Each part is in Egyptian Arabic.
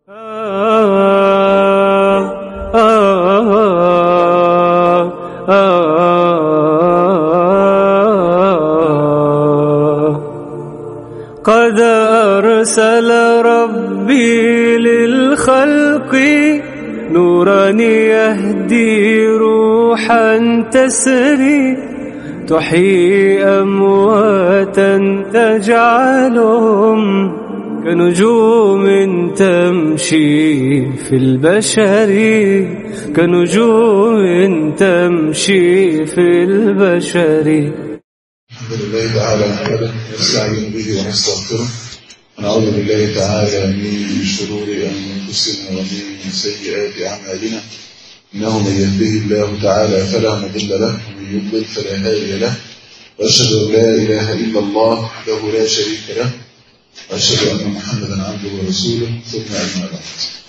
قد أرسل ربي للخلق نورا يهدي روحا تسري تحيي أمواتا تجعلهم كنجوم تمشي في البشر كنجوم تمشي في البشر الحمد لله تعالى نحمده ونستعين به ونستغفره ونعوذ بالله تعالى من شرور انفسنا ومن سيئات اعمالنا انه من يهده الله تعالى فلا مضل له ومن يضلل فلا هادي له واشهد ان لا اله الا الله وحده لا شريك له واشهد ان محمدا عبده ورسوله ثم اما بعد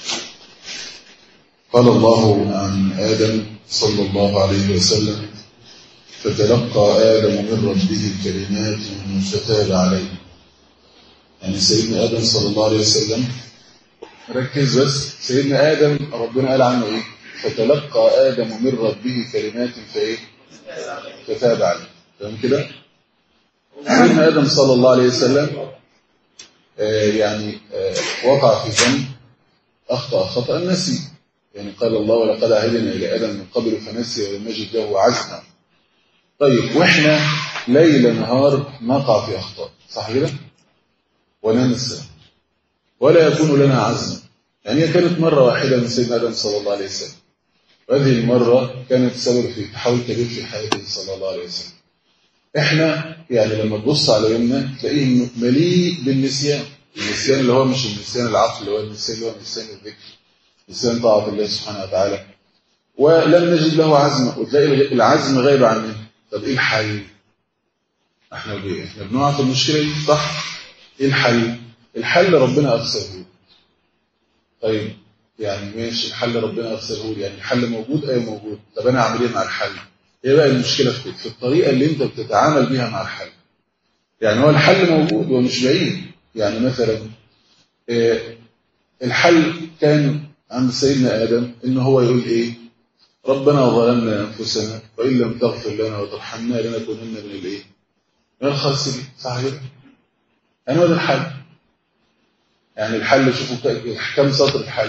قال الله عن ادم صلى الله عليه وسلم فتلقى آدم من ربه كلمات فتاب عليه يعني سيدنا آدم صلى الله عليه وسلم ركز بس سيدنا آدم ربنا قال عنه إيه فتلقى آدم من ربه كلمات فإيه فتاب عليه فهم كده سيدنا آدم صلى الله عليه وسلم آه يعني آه وقع في ذنب أخطأ خطأ نسي يعني قال الله ولقد عهدنا إلى آدم من قبل فنسي ولم نجد له عزما طيب واحنا ليل نهار نقع في اخطاء صح كده وننسى ولا يكون لنا عزم يعني هي كانت مره واحده من سيدنا ادم صلى الله عليه وسلم وهذه المره كانت سبب في تحول كبير في حياته صلى الله عليه وسلم احنا يعني لما تبص على يومنا تلاقيه مليء بالنسيان النسيان اللي هو مش النسيان العقل اللي هو النسيان اللي هو نسيان الذكر نسيان طاعه الله سبحانه وتعالى ولم نجد له عزم وتلاقي العزم غايب عننا طب ايه الحل احنا بيه. احنا بنقع في المشكله دي صح ايه الحل الحل ربنا افسره طيب يعني ماشي الحل ربنا افسره يعني الحل موجود ايوه موجود طب انا اعمل ايه مع الحل ايه بقى المشكله في في الطريقه اللي انت بتتعامل بيها مع الحل يعني هو الحل موجود ومش بعيد يعني مثلا إيه الحل كان عند سيدنا ادم ان هو يقول ايه ربنا ظلمنا انفسنا وان لم تغفر لنا وترحمنا لنكونن من الايه من الخاسرين صح كده يعني هو ده الحل يعني الحل شوفوا كم سطر الحل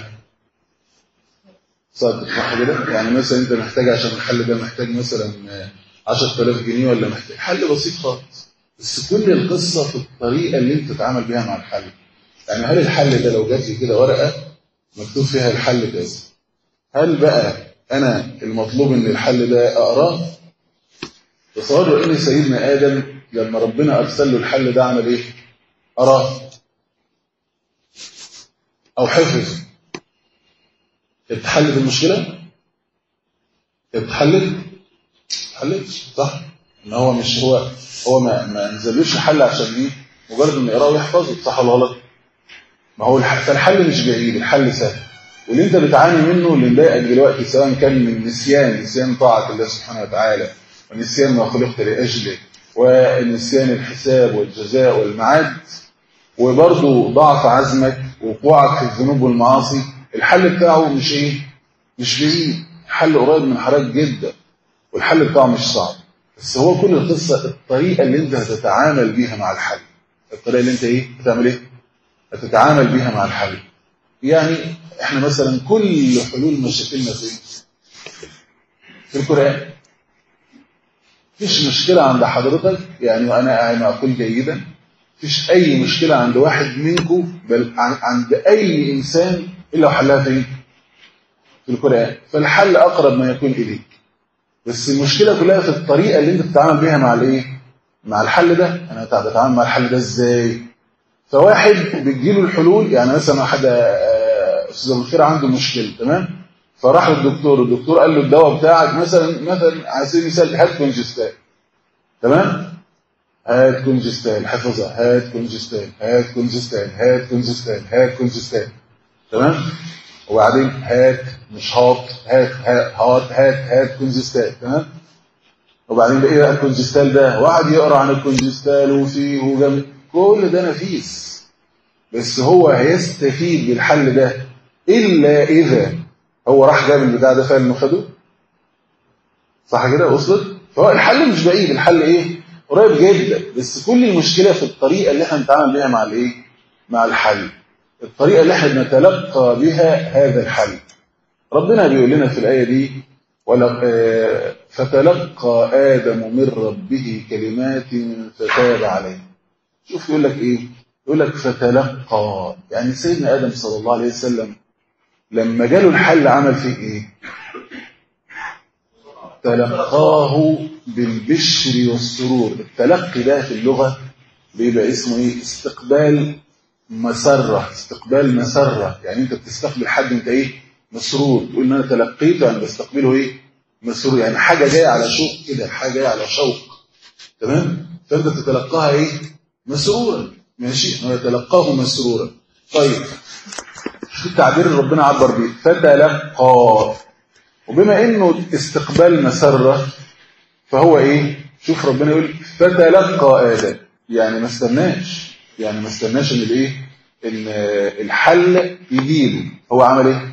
سطر صح كده يعني مثلا انت محتاج عشان الحل ده محتاج مثلا 10000 جنيه ولا محتاج حل بسيط خالص بس كل القصه في الطريقه اللي انت تتعامل بيها مع الحل يعني هل الحل ده لو جات لي كده ورقه مكتوب فيها الحل كذا هل بقى انا المطلوب ان الحل ده اقراه تصوروا ان سيدنا ادم لما ربنا ارسل له الحل ده عمل ايه قراه او حفظ اتحلت المشكله اتحلت اتحلت صح ان هو مش هو هو ما ما نزلوش الحل عشان ايه مجرد انه يقراه ويحفظه صح ولا غلط ما هو فالحل مش بعيد الحل سهل واللي انت بتعاني منه اللي مضايقك دلوقتي سواء كان من نسيان نسيان طاعه الله سبحانه وتعالى ونسيان ما خلقت لاجله ونسيان الحساب والجزاء والمعاد وبرضه ضعف عزمك ووقوعك في الذنوب والمعاصي الحل بتاعه مش ايه مش بعيد حل قريب من حضرتك جدا والحل بتاعه مش صعب بس هو كل القصه الطريقه اللي انت هتتعامل بيها مع الحل الطريقه اللي انت ايه بتعمل ايه هتتعامل بيها مع الحل يعني احنا مثلا كل حلول مشاكلنا فين في القرآن مفيش مشكلة عند حضرتك يعني وأنا معقول جيدا مفيش أي مشكلة عند واحد منكم بل عند أي إنسان إلا وحلها فين في القرآن فالحل أقرب ما يكون إليك بس المشكلة كلها في الطريقة اللي أنت بتتعامل بيها مع الإيه مع الحل ده أنا بتعامل مع الحل ده إزاي فواحد بتجيله الحلول يعني مثلا واحد استاذ الخير عنده مشكله تمام فراح للدكتور الدكتور قال له الدواء بتاعك مثلا مثلا على سبيل المثال هات كونجستال تمام هات كونجستال حفظها هات كونجستال هات كونجستال هات كونجستال هات كونجستال تمام وبعدين هات مش هات هات هات هات هات, هات كونجستال تمام وبعدين بقى ايه بقى الكونجستال ده وقعد يقرا عن الكونجستال وفيه وجم كل ده نفيس بس هو هيستفيد بالحل ده الا اذا هو راح جاب البتاع ده فعلا وخده صح كده وصلت فهو الحل مش بعيد الحل ايه قريب جدا بس كل المشكله في الطريقه اللي احنا بنتعامل بيها مع الايه مع الحل الطريقه اللي احنا بنتلقى بها هذا الحل ربنا بيقول لنا في الايه دي ولا آه، فتلقى ادم من ربه كلمات فتاب عليه شوف يقول لك ايه يقول لك فتلقى يعني سيدنا ادم صلى الله عليه وسلم لما جاله الحل عمل فيه ايه تلقاه بالبشر والسرور التلقي ده في اللغة بيبقى اسمه ايه استقبال مسرة استقبال مسرة يعني انت بتستقبل حد انت ايه مسرور تقول ان انا تلقيته انا بستقبله ايه مسرور يعني حاجة جاية على شوق كده حاجة جاية على شوق تمام فانت تتلقاها ايه مسرورا ماشي ويتلقاه مسرورا طيب شوف التعبير اللي ربنا عبر بيه فتلقى وبما انه استقبال مسره فهو ايه شوف ربنا يقول فتلقى ادم يعني ما استناش يعني ما استناش ان الايه ان الحل يجيله هو عمل ايه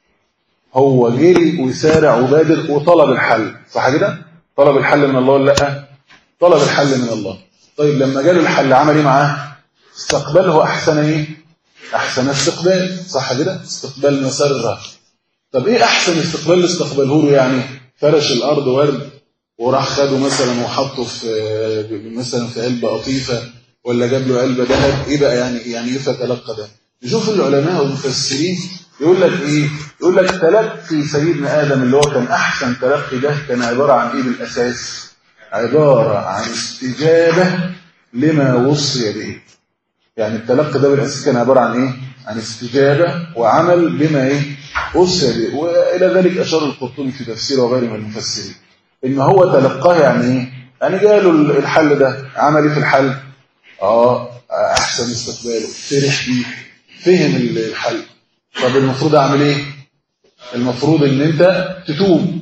هو جري وسارع وبادر وطلب الحل صح كده طلب الحل من الله ولا لا طلب الحل من الله طيب لما جاله الحل عمل ايه معاه استقبله احسن ايه احسن استقبال صح كده استقبال مسره طب ايه احسن استقبال استقبله له يعني فرش الارض ورد وراح خده مثلا وحطه في مثلا في علبه قطيفه ولا جاب له علبه ذهب ايه بقى يعني يعني ايه فتلقى ده نشوف العلماء والمفسرين يقول لك ايه يقول لك تلقي سيدنا ادم اللي هو كان احسن تلقي ده كان عباره عن ايه بالاساس عباره عن استجابه لما وصي به يعني التلقي ده بالاساس كان عباره عن ايه عن استجابه وعمل بما ايه وصي به والى ذلك اشار القرطبي في تفسيره وغيره من المفسرين ان هو تلقاه يعني ايه يعني جاله الحل ده عمل ايه في الحل اه احسن استقباله فرح بيه فهم الحل طب المفروض اعمل ايه المفروض ان انت تتوب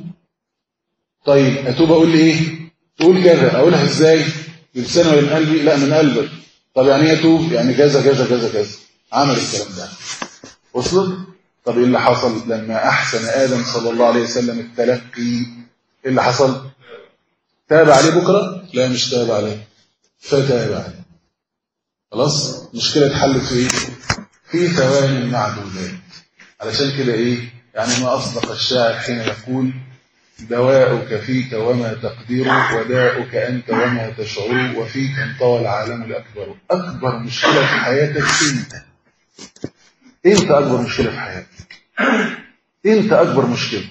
طيب اتوب اقول لي ايه تقول كذا اقولها ازاي بلساني ولا من قلبي لا من قلبك طب يعني ايه اتوب يعني كذا كذا كذا كذا عمل الكلام ده وصلت طب ايه اللي حصل لما احسن ادم صلى الله عليه وسلم التلقي ايه اللي حصل تاب عليه بكره لا مش تاب عليه فتاب عليه خلاص مشكله اتحلت في ايه في ثواني معدودات علشان كده ايه يعني ما اصدق الشاعر حين يقول دواؤك فيك وما تقدر وداؤك انت وما تشعر وفيك انطوى العالم الاكبر اكبر مشكله في حياتك انت انت اكبر مشكله في حياتك انت اكبر مشكله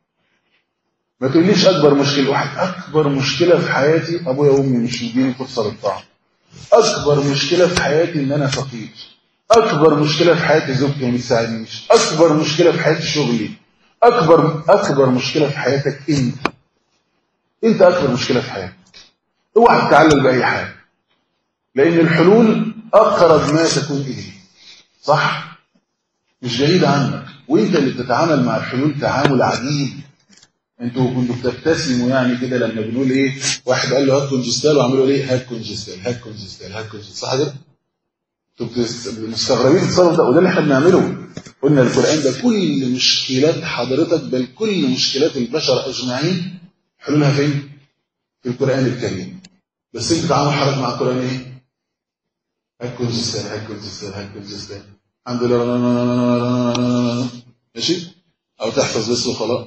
ما تقوليش اكبر مشكله واحد اكبر مشكله في حياتي ابويا وامي مش مديني فرصه للطعام اكبر مشكله في حياتي ان انا فقير اكبر مشكله في حياتي زوجتي ما بتساعدنيش اكبر مشكله في حياتي شغلي اكبر اكبر مشكله في حياتك انت انت اكبر مشكله في حياتك اوعى تتعلل باي حاجه لان الحلول اقرب ما تكون اليه صح مش بعيد عنك وانت اللي بتتعامل مع الحلول تعامل عجيب انتوا كنتوا بتبتسموا يعني كده لما بنقول ايه واحد قال له هات كونجستال وعملوا ايه هات كونجستال هات كونجستال هات كونجستال صح كده انتوا مستغربين التصرف ده وده اللي احنا بنعمله قلنا القران ده كل مشكلات حضرتك بل كل مشكلات البشر اجمعين حلولها فين في القران الكريم بس انت تعامل حضرتك مع القران ايه هات كونجستال هات كونجستال هات كونجستال الحمد لله ماشي او تحفظ بس وخلاص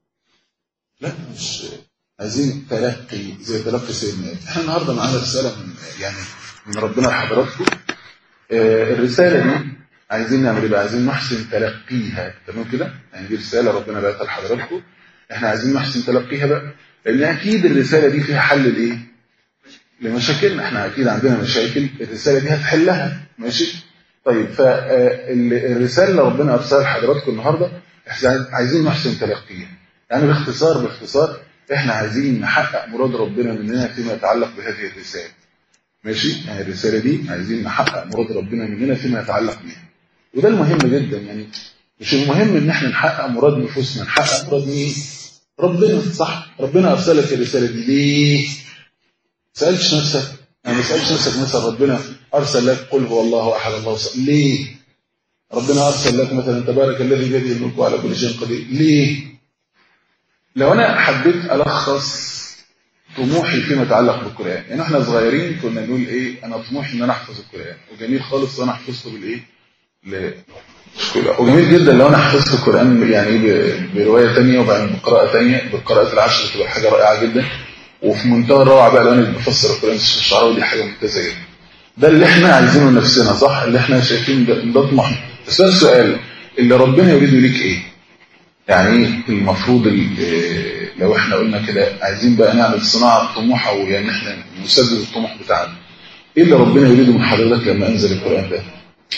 لا مش عايزين تلقي زي تلقي سيدنا احنا النهارده معانا رساله من يعني من ربنا لحضراتكم آه الرساله دي عايزين نعمل ايه بقى عايزين نحسن تلقيها تمام كده يعني دي رساله ربنا بعتها لحضراتكم احنا عايزين نحسن تلقيها بقى لان اكيد الرساله دي فيها حل لايه لمشاكلنا احنا اكيد عندنا مشاكل الرساله دي هتحلها ماشي طيب فالرساله اللي ربنا ارسلها لحضراتكم النهارده احنا عايزين نحسن تلقيها يعني باختصار باختصار احنا عايزين نحقق مراد ربنا مننا فيما يتعلق بهذه الرساله ماشي يعني الرساله دي عايزين نحقق مراد ربنا مننا فيما يتعلق بها وده المهم جدا يعني مش المهم ان احنا نحقق مراد نفوسنا نحقق مراد مين ربنا صح ربنا ارسلك الرساله دي ليه سالتش نفسك يعني ما سالتش نفسك مثلا ربنا ارسل لك قل هو الله احد الله صح. ليه ربنا ارسل لك مثلا تبارك الذي بيده الملك وعلى كل شيء قدير ليه لو انا حبيت الخص طموحي فيما يتعلق بالقران يعني احنا صغيرين كنا نقول ايه انا طموحي ان انا احفظ القران وجميل خالص وانا حفظته بالايه ل... وجميل جدا لو انا حفظت القران يعني ب- بروايه ثانيه وبعدين بقراءه ثانيه بالقراءه العشر تبقى حاجه رائعه جدا وفي منتهى الروعه بقى لو انا بفسر القران الشعراوي دي حاجه ممتازه جدا ده اللي احنا عايزينه لنفسنا صح اللي احنا شايفين ده, ده طموحنا بس ده السؤال اللي ربنا يريده ليك ايه يعني ايه المفروض ال- لو احنا قلنا كده عايزين بقى نعمل صناعه طموحه ويعني احنا نسدد الطموح بتاعنا ايه اللي ربنا يريده من حضرتك لما انزل القران ده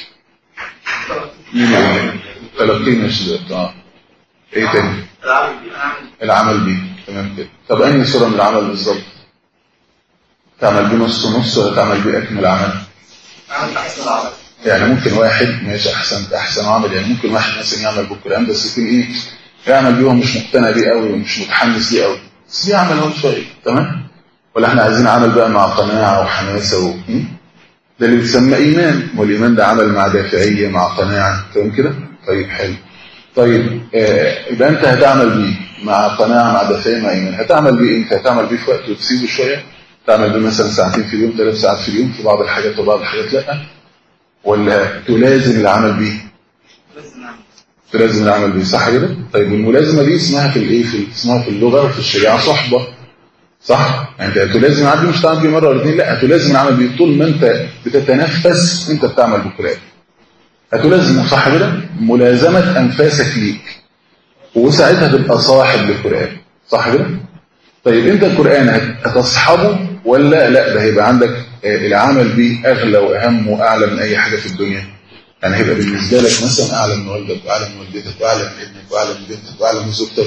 مين اللي تلقينا الشباب اه ايه تاني العمل بالعمل العمل بيه تمام كده طب انهي صوره من العمل بالظبط تعمل بيه نص نص ولا تعمل بيه اكمل عمل عمل احسن العمل يعني ممكن واحد ماشي احسن احسن عمل يعني ممكن واحد مثلا يعمل بالقران بس يكون ايه يعمل بيه وهو مش مقتنع بيه قوي ومش متحمس ليه قوي بس يعمل هو شويه تمام ولا احنا عايزين عمل بقى مع قناعه وحماسه و... م? ده اللي بيتسمى ايمان والايمان ده عمل مع دافعيه مع قناعه تمام كده طيب حلو طيب آه، يبقى انت هتعمل بيه مع قناعه مع دافعيه مع ايمان هتعمل بيه امتى هتعمل بيه في وقت وتسيبه شويه تعمل بيه مثلا ساعتين في اليوم ثلاث ساعات في اليوم في بعض الحاجات وبعض الحاجات لا ولا تلازم العمل بيه بس نعم تلازم العمل بيه صح كده طيب والملازمه دي اسمها في الايه في اسمها في اللغه وفي الشريعه صحبه صح يعني انت تلازم العمل بيه مش تعمل بيه مره ولا اثنين لا تلازم العمل بيه طول ما انت بتتنفس انت بتعمل بالكلام هتلازمه صح كده ملازمه انفاسك ليك وساعتها تبقى صاحب للقران صح كده طيب انت القران هت- هتصحبه ولا لا ده هيبقى عندك آه، العمل بيه اغلى واهم واعلى من اي حاجه في الدنيا يعني هيبقى بالنسبه لك مثلا اعلى من والدك واعلى من والدتك واعلى من ابنك واعلى من بنتك واعلى من زوجتك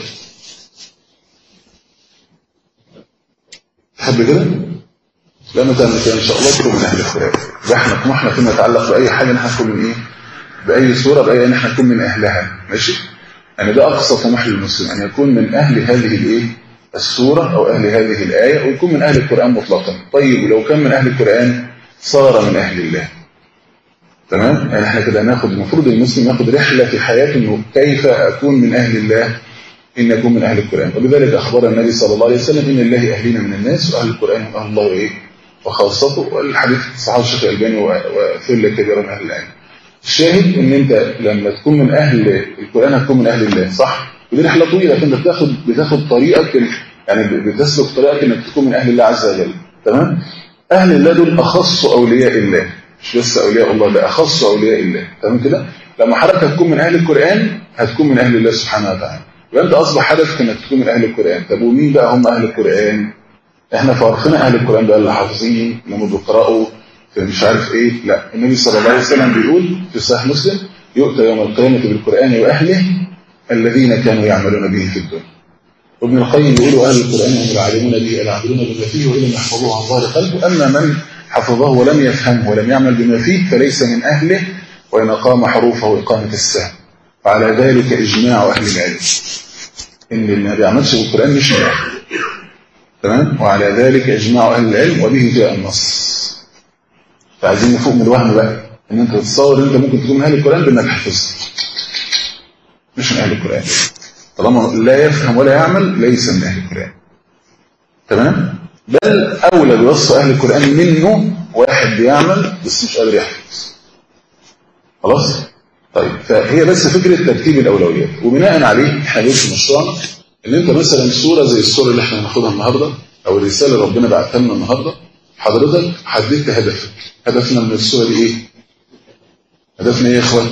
تحب كده لما تعمل كده ان شاء الله تكون من اهل القران يبقى احنا طموحنا فيما يتعلق باي حاجه ان احنا نكون من ايه باي صوره باي ان احنا نكون من اهلها ماشي يعني ده اقصى طموح للمسلم ان يكون من اهل هذه الايه السوره او اهل هذه الايه ويكون من اهل القران مطلقا طيب ولو كان من اهل القران صار من اهل الله تمام يعني احنا كده ناخد المفروض المسلم ياخد رحله في حياته انه كيف اكون من اهل الله ان اكون من اهل القران ولذلك اخبر النبي صلى الله عليه وسلم ان الله اهلنا من الناس واهل القران هم اهل الله ايه وخاصته والحديث صحيح الشيخ الالباني وثله كبيره من اهل العلم الشاهد ان انت لما تكون من اهل القران هتكون من اهل الله صح ودي رحله طويله فانت بتاخد بتاخد طريقك يعني بتسلك طريقك انك تكون من اهل الله عز وجل تمام اهل الله دول اخص اولياء الله مش بس اولياء الله ده اخص اولياء الله تمام كده لما حضرتك هتكون من اهل القران هتكون من اهل الله سبحانه وتعالى يبقى انت اصبح هدفك انك تكون من اهل القران طب ومين بقى هم اهل القران احنا في عرفنا اهل القران بقى اللي حافظين لما بيقراوا في مش عارف ايه لا النبي صلى الله عليه وسلم بيقول في صحيح مسلم يؤتى يوم القيامه بالقران واهله الذين كانوا يعملون به في الدنيا وابن القيم يقول اهل القران هم العالمون به العاملون بما فيه وان يحفظوه عن ظهر قلبه اما من حفظه ولم يفهمه ولم يعمل بما فيه فليس من اهله وان اقام حروفه اقامه السهم وعلى ذلك اجماع اهل العلم ان اللي ما بيعملش بالقران مش من اهله تمام وعلى ذلك اجماع اهل العلم وبه جاء النص فعايزين نفوق من الوهم بقى ان انت تتصور ان انت ممكن تكون من اهل القران بانك حفظت مش من اهل القران طالما لا يفهم ولا يعمل ليس من اهل القران تمام بل اولى بوصف اهل القران منه واحد بيعمل بس مش قادر يحفظ خلاص طيب فهي بس فكره ترتيب الاولويات وبناء عليه احنا بنقول في مشروعنا ان انت مثلا صوره زي الصوره اللي احنا هناخدها النهارده او الرساله اللي ربنا بعتها لنا النهارده حضرتك حددت هدفك هدفنا من الصوره دي ايه هدفنا ايه يا اخوان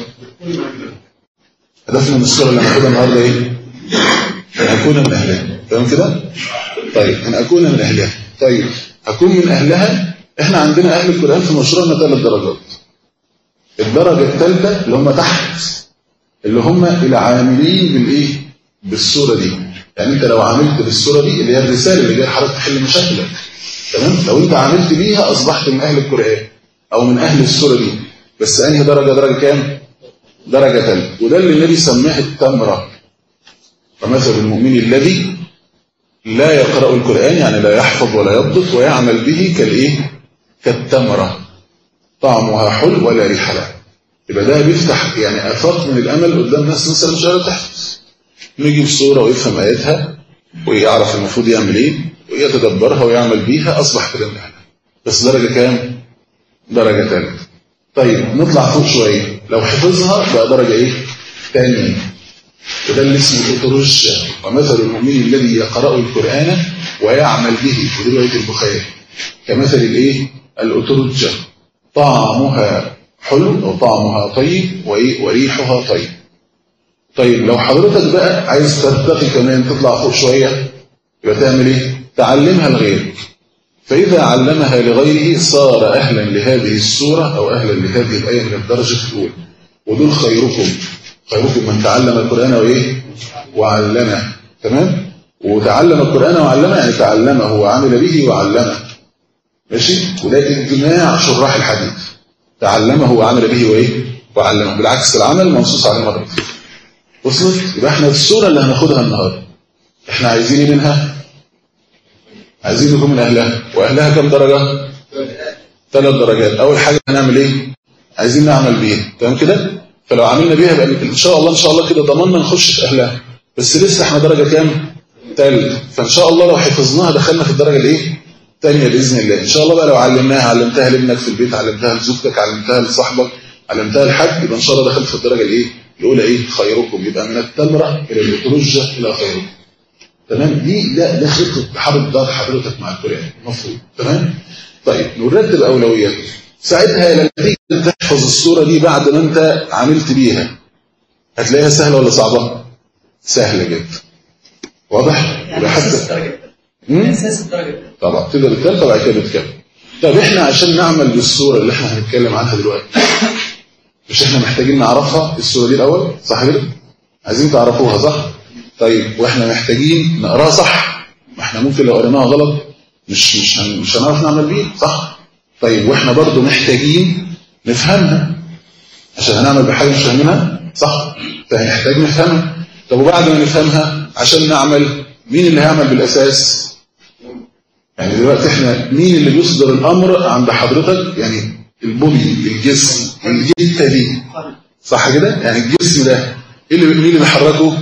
هدفنا من الصوره اللي هناخدها النهارده ايه ان اكون من اهلها تمام كده طيب ان اكون من اهلها طيب اكون من اهلها احنا عندنا اهل القران في مشروعنا ثلاث درجات الدرجه الثالثه اللي هم تحت اللي هم العاملين بالايه بالصوره دي يعني انت لو عملت بالصوره دي اللي هي الرساله اللي جايه حضرتك تحل مشاكلك تمام لو انت عملت بيها اصبحت من اهل القران او من اهل الصوره دي بس انهي درجه درجه كام درجه ثالثه وده اللي النبي سماه التمره فمثل المؤمن الذي لا يقرأ القرآن يعني لا يحفظ ولا يضبط ويعمل به كالإيه كالتمرة طعمها حلو ولا ريح لها يبقى ده بيفتح يعني افاق من الامل قدام ناس مثلا مش قادره تحفظ نيجي في صوره ويفهم اياتها ويعرف المفروض يعمل ايه ويتدبرها ويعمل بيها اصبح كده من اهلها بس درجه كام؟ درجه ثالثه طيب نطلع فوق شويه لو حفظها بقى درجه ايه؟ ثانيه وده اللي اسمه الأترجة ومثل المؤمن الذي يقرأ القرآن ويعمل به ودي رواية البخاري كمثل الايه الأترجة طعمها حلو أو طعمها طيب وإيه وريحها طيب طيب لو حضرتك بقى عايز ترتقي كمان تطلع فوق شوية يبقى تعمل ايه تعلمها لغيرك فإذا علمها لغيره صار أهلا لهذه السورة أو أهلا لهذه الآية من الدرجة الأولى ودول خيركم خيركم من تعلم القرآن وإيه وعلمه تمام وتعلم القرآن وعلمه يعني تعلمه وعمل به وعلمه ماشي وده اجماع شراح الحديث تعلمه وعمل به وإيه وعلمه بالعكس العمل منصوص عليه مرة وصلت يبقى احنا السورة اللي هناخدها النهارده احنا عايزين ايه منها عايزين نكون من اهلها واهلها كم درجة ثلاث درجات اول حاجة هنعمل ايه عايزين نعمل بيها تمام كده فلو عملنا بيها يبقى ان شاء الله ان شاء الله كده ضمننا نخش في اهلها بس لسه احنا درجة كام ثالث فان شاء الله لو حفظناها دخلنا في الدرجة الايه الثانيه باذن الله ان شاء الله بقى لو علمناها علمتها لابنك في البيت علمتها لزوجتك علمتها لصاحبك علمتها لحد يبقى ان شاء الله دخلت في الدرجه الايه الاولى ايه خيركم يبقى من التمره الى الاترجه الى خيركم تمام دي ده ده خطه تحرك ضغط حضرتك مع القران المفروض تمام طيب نرتب اولويات ساعتها لما تيجي تحفظ الصوره دي بعد ما انت عملت بيها هتلاقيها سهله ولا صعبه سهله جدا واضح يعني يبقى اساس حتى الدرجه مم؟ اساس الدرجه طبعا تبدا بالثالثه وبعد كده بتكمل طب احنا عشان نعمل بالصوره اللي احنا هنتكلم عنها دلوقتي مش احنا محتاجين نعرفها الصوره دي الاول صح كده عايزين تعرفوها صح طيب واحنا محتاجين نقراها صح ما احنا ممكن لو قريناها غلط مش مش هن- مش هنعرف نعمل بيها صح طيب واحنا برضو محتاجين نفهمها عشان هنعمل بحاجه مش فاهمينها صح فهنحتاج نفهمها طب وبعد ما نفهمها عشان نعمل مين اللي هيعمل بالاساس يعني دلوقتي احنا مين اللي بيصدر الامر عند حضرتك يعني البودي الجسم الجثه دي صح كده يعني الجسم ده ايه اللي مين اللي بيحركه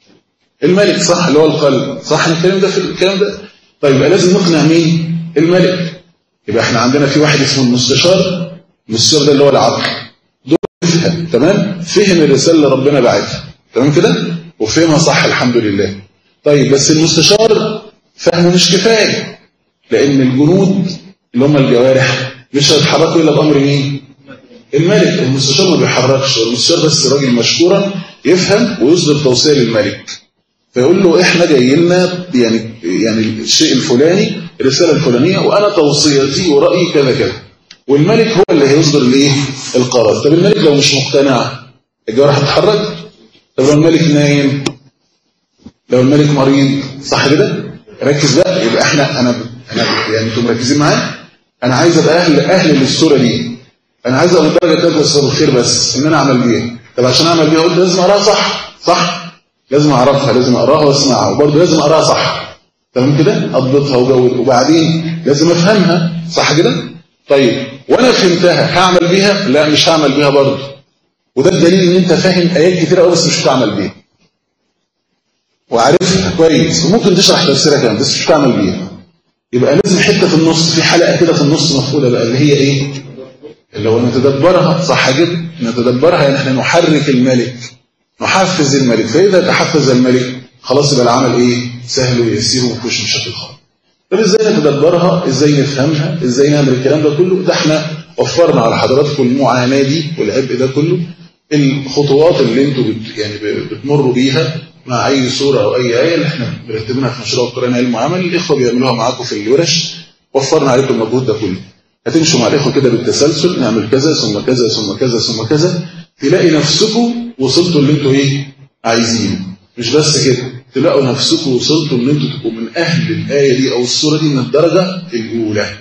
الملك صح اللي هو القلب صح الكلام ده في الكلام ده طيب يبقى لازم نقنع مين الملك يبقى احنا عندنا في واحد اسمه المستشار المستشار ده اللي هو العقل دول فهم تمام فهم الرساله اللي ربنا بعتها تمام كده وفهمها صح الحمد لله طيب بس المستشار فهمه مش كفايه لان الجنود اللي هم الجوارح مش هيتحركوا الا بامر مين الملك المستشار ما بيحركش المستشار بس راجل مشكورا يفهم ويصدر توصيه للملك فيقول له احنا جاي لنا يعني يعني الشيء الفلاني الرساله الفلانيه وانا توصيتي ورايي كذا كذا والملك هو اللي هيصدر الايه القرار طب الملك لو مش مقتنع الجوارح هتتحرك طب لو الملك نايم لو الملك مريض صح كده ركز بقى يبقى احنا انا انا يعني انتم مركزين معايا انا عايز ابقى اهل اهل للصوره دي انا عايز ابقى درجه ثالثه صوره الخير بس ان انا اعمل بيها طب عشان اعمل بيها قلت لازم اقراها صح صح لازم اعرفها لازم اقراها واسمعها وبرضه لازم اقراها صح تمام كده اضبطها وجود وبعدين لازم افهمها صح كده طيب وانا فهمتها هعمل بيها لا مش هعمل بيها برضه وده الدليل ان انت فاهم ايات كتير قوي بس مش هتعمل بيها وعارفها كويس وممكن تشرح تفسيرها كمان بس مش هتعمل بيها يبقى لازم حته في النص في حلقه كده في النص مفقوده بقى اللي هي ايه اللي هو نتدبرها صح كده نتدبرها يعني احنا نحرك الملك نحفز الملك فاذا تحفز الملك خلاص يبقى العمل ايه سهل ويسير ومفيش مشاكل خالص طب ازاي نتدبرها ازاي نفهمها ازاي نعمل الكلام ده كله ده احنا وفرنا على حضراتكم المعاناه دي والعبء ده كله الخطوات اللي انتوا بت يعني ب- بتمروا بيها مع اي سوره او اي ايه اللي احنا مرتبينها في مشروع القران علم وعمل الاخوه بيعملوها معاكم في الورش وفرنا عليكم المجهود ده كله هتمشوا مع الاخوه كده بالتسلسل نعمل كذا ثم كذا ثم كذا ثم كذا تلاقي نفسكم وصلتوا اللي انتوا ايه عايزينه مش بس كده تلاقوا نفسكم وصلتوا ان انتوا تبقوا من اهل الايه دي او السوره دي من الدرجه الاولى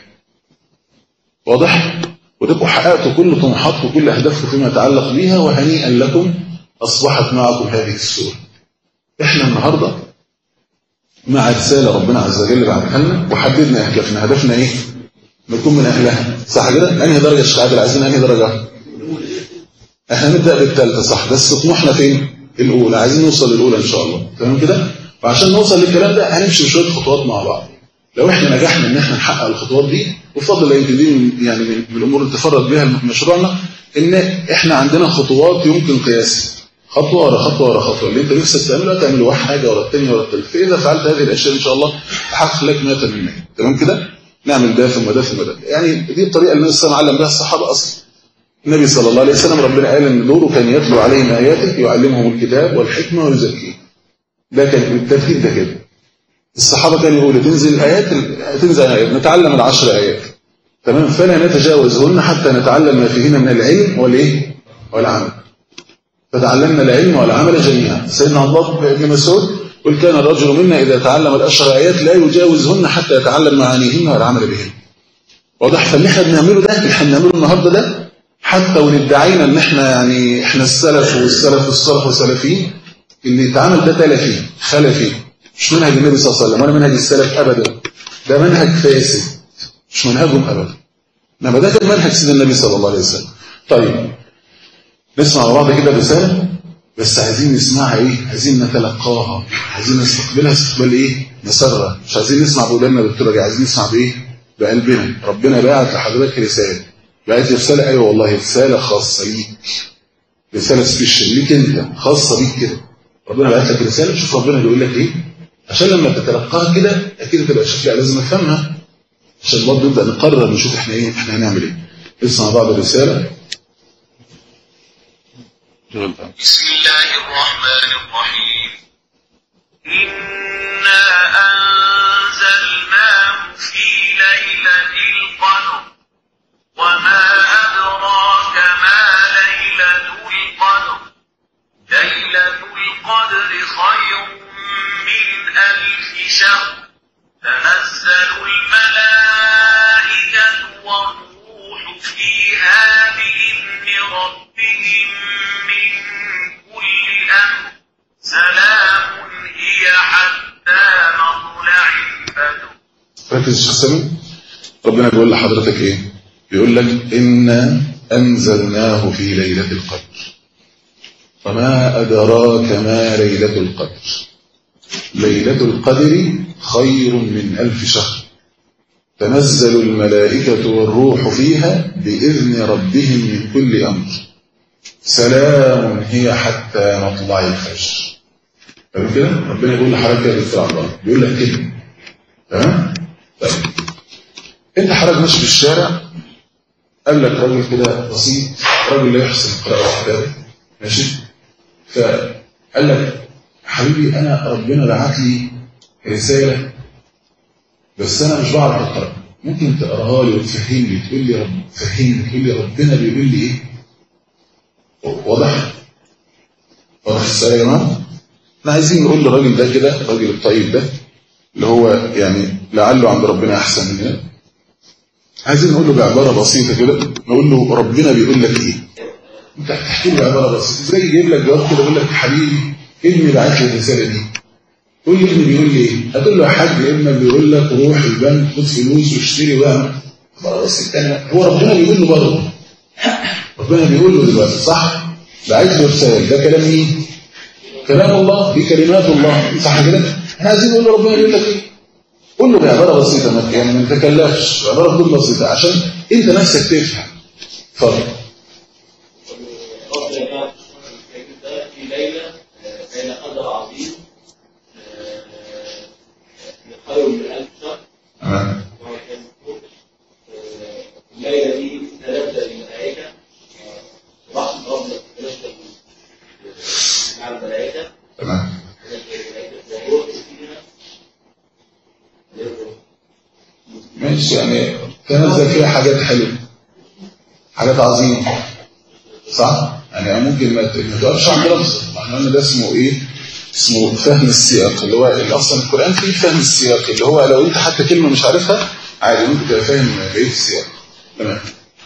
واضح وتبقوا حققتوا كل طموحاتكم كل اهدافكم فيما يتعلق بيها وهنيئا لكم اصبحت معكم هذه السوره احنا النهارده مع رساله ربنا عز وجل بعتها لنا وحددنا اهدافنا هدفنا ايه نكون من اهلها صح كده انهي درجه يا شيخ عادل عايزين انهي درجه احنا نبدا بالثالثه صح بس طموحنا فين الاولى عايزين نوصل للاولى ان شاء الله تمام كده وعشان نوصل للكلام ده هنمشي بشويه خطوات مع بعض لو احنا نجحنا ان احنا نحقق الخطوات دي وبفضل الله يمكن دي من- يعني من من الامور اللي تفرد بها مشروعنا ان احنا عندنا خطوات يمكن قياسها خطوه ورا خطوه ورا خطوه اللي انت نفسك تعمله تعمل واحد حاجه ورا الثانيه ورا الثالثه فاذا فعلت هذه الاشياء ان شاء الله تحقق لك 100% تمام كده نعمل ده ثم ده ثم ده يعني دي الطريقه اللي النبي صلى الله عليه وسلم علم بها الصحابه اصلا النبي صلى الله عليه وسلم ربنا قال ان دوره كان يتلو عليهم اياته يعلمهم الكتاب والحكمه ويزكيهم ده كان الترتيب ده كده الصحابه كانوا يقولوا تنزل الايات تنزل الايات نتعلم العشر ايات تمام فلا نتجاوزهن حتى نتعلم ما فيهن من العلم والايه والعمل فتعلمنا العلم والعمل جميعا سيدنا عبد الله بن مسعود قل كان الرجل منا اذا تعلم الاشهر ايات لا يجاوزهن حتى يتعلم معانيهن والعمل بهن واضح فاللي احنا بنعمله ده اللي احنا بنعمله النهارده ده حتى وان ادعينا ان احنا يعني احنا السلف والسلف الصالح والسلفيين اللي اتعمل ده تلفي خلفي مش منهج النبي صلى الله عليه وسلم ولا منهج السلف ابدا ده منهج فاسد مش منهجهم ابدا انما ده كان منهج سيدنا النبي صلى الله عليه وسلم طيب نسمع مع بعض كده رساله بس عايزين نسمعها ايه عايزين نتلقاها عايزين نستقبلها استقبال ايه مسره مش عايزين نسمع بوداننا بالطريقه عايزين نسمع بايه بقلبنا ربنا باعت لحضرتك رساله بعت رساله ايوه والله رساله خاصه ليك رساله سبيشال ليك انت خاصه بيك كده ربنا بعت لك رساله شوف ربنا بيقول لك ايه عشان لما تتلقاها كده اكيد تبقى شكلها لازم افهمها عشان برضه نبدا نقرر نشوف احنا ايه احنا هنعمل ايه نسمع بعض الرساله بسم الله الرحمن الرحيم إنا أنزلناه في ليلة القدر وما أدراك ما ليلة القدر ليلة القدر خير من ألف شهر تنزل الملائكة والروح فيها بإذن ربهم من كل أمر سلام هي حتى مطلع الفجر ركز يا شيخ سامي ربنا بيقول لحضرتك ايه بيقول لك إنا أنزلناه في ليلة القدر وما أدراك ما ليلة القدر ليلة القدر خير من ألف شهر تنزل الملائكة والروح فيها بإذن ربهم من كل أمر سلام هي حتى مطلع الفجر فاهم كده؟ ربنا يقول لحضرتك يا دكتور عبد الله بيقول لك كده تمام؟ طيب انت حضرتك ماشي في الشارع قال لك راجل كده بسيط راجل لا يحسن قراءة الكتاب ماشي فقال لك حبيبي انا ربنا بعت لي رسالة بس انا مش بعرف اقرا ممكن تقراها لي وتفهمني تقول لي رب فهمني تقول لي ربنا بيقول لي ايه واضح واضح السؤال يا جماعه احنا عايزين نقول للراجل ده كده الراجل الطيب ده اللي هو يعني لعله عند ربنا احسن مننا عايزين نقول له بعباره بسيطه كده نقول له ربنا بيقول لك ايه انت هتحكي له بعباره بسيطه زي يجيب لك جواب كده يقول لك حبيبي ابني بعت لي الرساله دي قول لي ابني بيقول لي ايه هتقول له يا حاج ابنك بيقول لك روح البنك خد فلوس واشتري واعمل خلاص التاني هو ربنا بيقول له برضه ربنا بيقول له دلوقتي صح بعت له رساله ده كلام مين كلام الله دي كلمات الله صح كده احنا عايزين نقول له ربنا بيقول لك ايه قول له بعباره بسيطه ما يعني ما تتكلفش بعباره تكون بسيطه عشان انت نفسك تفهم اتفضل ربنا كان في ليلة ليلة قدر عظيم خير من ألف شهر تمام وهو كان مكتوب. الليلة دي تنزل الملائكة رحمة ربنا تنزل مع الملائكة تمام تنزل الملائكة والروح فيها ماشي يعني تنزل فيها حاجات حلوه حاجات عظيمه صح يعني ممكن ما ت- ما تقفش عند لفظ احنا قلنا ده اسمه ايه اسمه فهم السياق اللي هو اللي اصلا القران فيه فهم السياق اللي هو لو انت حتى كلمه مش عارفها عادي ممكن تبقى فاهم بقيه السياق تمام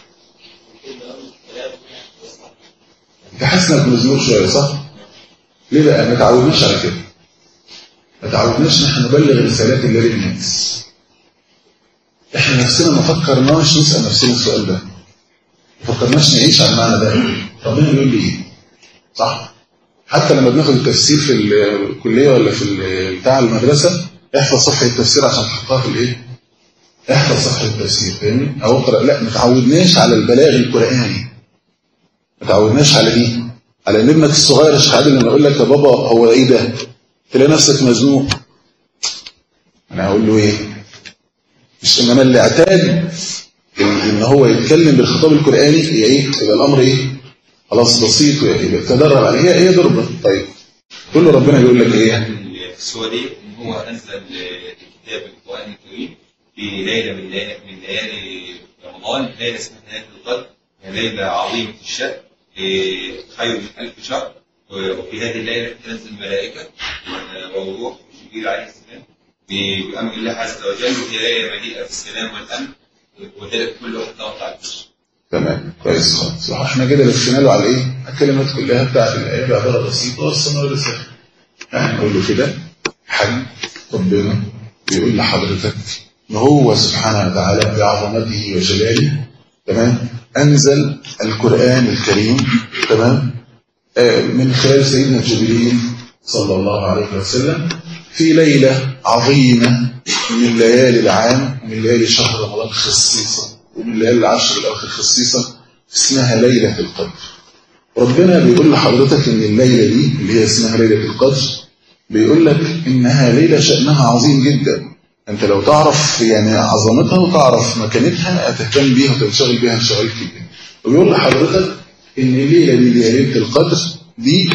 انت حاسس انك مزنوق شويه صح ليه بقى ما تعودناش على كده ما تعودناش ان احنا نبلغ رسالات الله للناس احنا نفسنا ما فكرناش نسال نفسنا السؤال ده ما فكرناش نعيش على المعنى ده ربنا بيقول لي ايه صح حتى لما بناخد التفسير في الكليه ولا في ال- بتاع المدرسه احفظ صفحه التفسير عشان تحطها في الايه احفظ صفحه التفسير فاهمني او اقرا لا ما تعودناش على البلاغ القراني ما تعودناش على دي على ان ابنك الصغير يا شيخ عادل لما يقول لك يا بابا هو ايه ده تلاقي نفسك مزنوق انا هقول له ايه مش انما اللي اعتاد ان إن هو يتكلم بالخطاب القراني هي ايه يبقى الامر ايه خلاص بسيط يبقى تدرب عليه هي هي ضربه طيب كل ربنا يقول لك ايه في السورة دي إن هو أنزل كتاب القرآن الكريم في ليلة من ليالي من ليالي رمضان ليلة اسمها ليلة القدر هي ليلة عظيمة الشأن إيه، خير من ألف شهر وفي هذه الليلة تنزل الملائكة والروح جبريل عليه السلام بأمر الله عز وجل وهي ليلة مليئة بالسلام والأمن وذلك كله توقع البشر تمام كويس خالص احنا كده لفينا له على ايه الكلمات كلها بتاعت الايه بعباره بسيطه والسنه والرساله يعني نقول له كده حج ربنا بيقول لحضرتك ان هو سبحانه وتعالى بعظمته وجلاله تمام انزل القران الكريم تمام آه، من خلال سيدنا جبريل صلى الله عليه وسلم في ليله عظيمه من ليالي العام ومن ليالي شهر رمضان خصيصا ومن ليالي العشر الاواخر خصيصا اسمها ليله القدر ربنا بيقول لحضرتك ان الليله دي اللي هي اسمها ليله القدر بيقول لك انها ليله شانها عظيم جدا انت لو تعرف يعني عظمتها وتعرف مكانتها هتهتم بيها وتنشغل بيها انشغال كبير وبيقول لحضرتك ان الليله دي اللي هي ليله القدر دي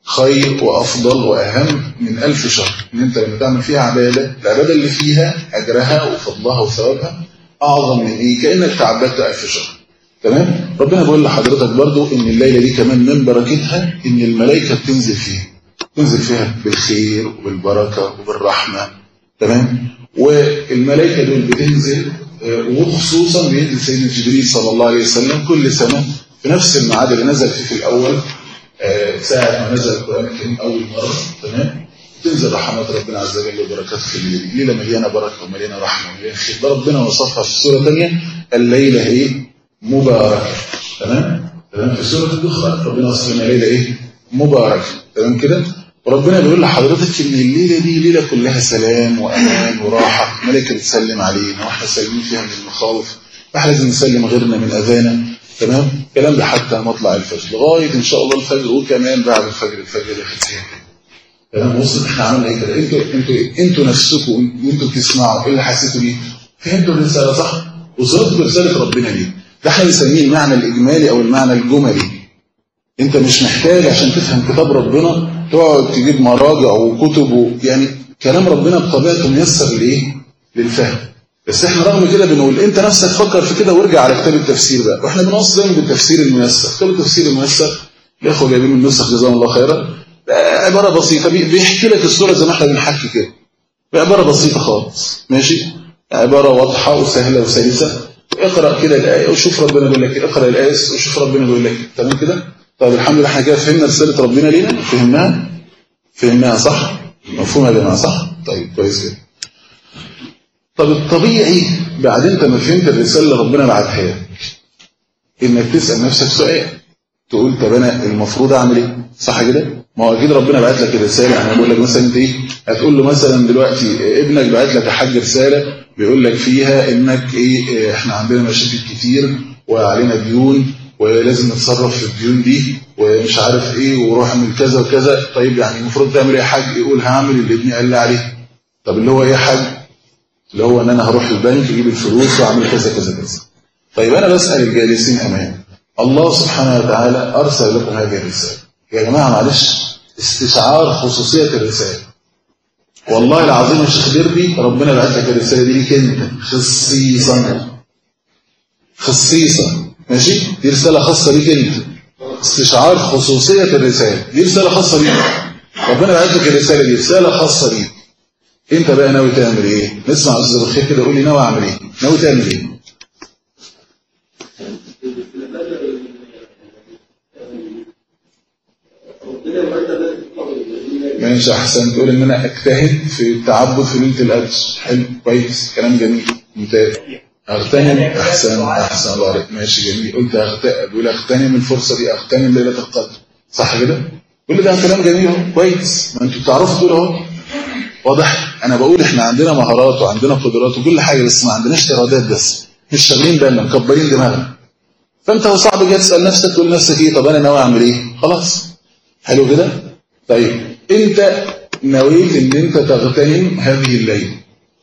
خير وافضل واهم من ألف شهر ان انت لما تعمل فيها عباده العباده اللي فيها اجرها وفضلها وثوابها اعظم من ايه كانك تعبدت ألف شهر تمام ربنا بيقول لحضرتك برضو ان الليله دي كمان من بركتها ان الملائكه بتنزل فيها تنزل فيها بالخير وبالبركه وبالرحمه تمام والملائكه دول بتنزل آه، وخصوصا بينزل سيدنا جبريل صلى الله عليه وسلم كل سنه في نفس الميعاد اللي نزل فيه في الاول آه، ساعه ما نزل القران الكريم اول مره تمام تنزل رحمات ربنا عز وجل وبركاته في الليله دي ليله مليانه بركه ومليانه رحمه ومليانه خير ده ربنا وصفها في سوره ثانيه الليله ايه مباركه تمام تمام في سوره الدخان ربنا وصف لنا ليله ايه مباركه تمام كده وربنا بيقول لحضرتك ان الليله دي ليله كلها سلام وامان وراحه الملائكه بتسلم علينا واحنا سالمين فيها من المخاوف واحنا لازم نسلم غيرنا من اذانا تمام الكلام ده حتى مطلع الفجر لغايه ان شاء الله الفجر وكمان بعد الفجر الفجر داخل فيها تمام وصل احنا عملنا ايه كده انتوا انتوا انتوا نفسكم وانتوا بتسمعوا ايه اللي حسيتوا بيه فهمتوا الرساله صح وصلتوا برساله ربنا ليه ده احنا بنسميه المعنى الاجمالي او المعنى الجملي انت مش محتاج عشان تفهم كتاب ربنا تقعد تجيب مراجع وكتب و... يعني كلام ربنا بطبيعته ميسر لايه للفهم بس احنا رغم كده بنقول انت نفسك فكر في كده وارجع على كتاب التفسير بقى واحنا بنوصل دايما بالتفسير الميسر كتاب التفسير الميسر الاخوه جايبين من النسخ جزاهم الله خيرا ده عباره بسيطه بي- بيحكي لك الصوره زي ما احنا بنحكي كده بعباره بسيطه خالص ماشي عباره واضحه وسهله وسلسه اقرا كده الايه وشوف ربنا بيقول لك إيه. اقرا الايه وشوف ربنا بيقول لك إيه. تمام كده طيب الحمد لله احنا كده فهمنا رساله ربنا لينا فهمناها فهمناها صح مفهوم يا جماعه صح طيب كويس جدا طب الطبيعي بعد انت ما فهمت الرساله اللي ربنا بعتها لك انك تسال نفسك سؤال تقول طب انا المفروض اعمل ايه صح كده ما هو اكيد ربنا بعت لك الرساله يعني بقول لك مثلا انت ايه هتقول له مثلا دلوقتي ابنك بعت لك يا حاج رساله بيقول لك فيها انك ايه إيه، احنا عندنا مشاكل كتير وعلينا ديون ولازم نتصرف في الديون دي ومش عارف ايه وروح اعمل كذا وكذا طيب يعني المفروض تعمل ايه يا حاج يقول هعمل اللي ابني قال لي عليه طب اللي هو ايه يا حاج اللي هو ان انا هروح البنك اجيب الفلوس واعمل كذا كذا كذا طيب انا بسال الجالسين امامي الله سبحانه وتعالى ارسل لكم هذه الرساله يا جماعه معلش استشعار خصوصيه الرساله والله العظيم يا شيخ ديربي ربنا بعت لك الرساله دي ليك انت خصيصا خصيصا ماشي دي رساله خاصه بيك انت استشعار خصوصيه الرساله دي رساله خاصه بيك ربنا بعت لك الرساله دي رساله خاصه بيك انت بقى ناوي تعمل ايه نسمع استاذ الخير كده قول لي ناوي اعمل ايه ناوي تعمل ايه ماشي احسن تقول ان انا اجتهد في التعبد في ليله القدر حلو كويس كلام جميل ممتاز اغتنم احسن احسن الله عليك ماشي جميل قلت أغت- بيقول اغتنم الفرصه دي اغتنم ليله القدر صح كده كل ده كلام جميل اهو كويس ما انتوا بتعرفوا تقولوا اهو واضح انا بقول احنا عندنا مهارات وعندنا قدرات وكل حاجه بس ما عندناش ارادات بس مش شاغلين بالنا مكبرين دماغنا فانت هو صعب جدا تسال نفسك تقول لنفسك ايه طب انا ناوي اعمل ايه خلاص حلو كده طيب انت نويت ان انت تغتنم هذه الليله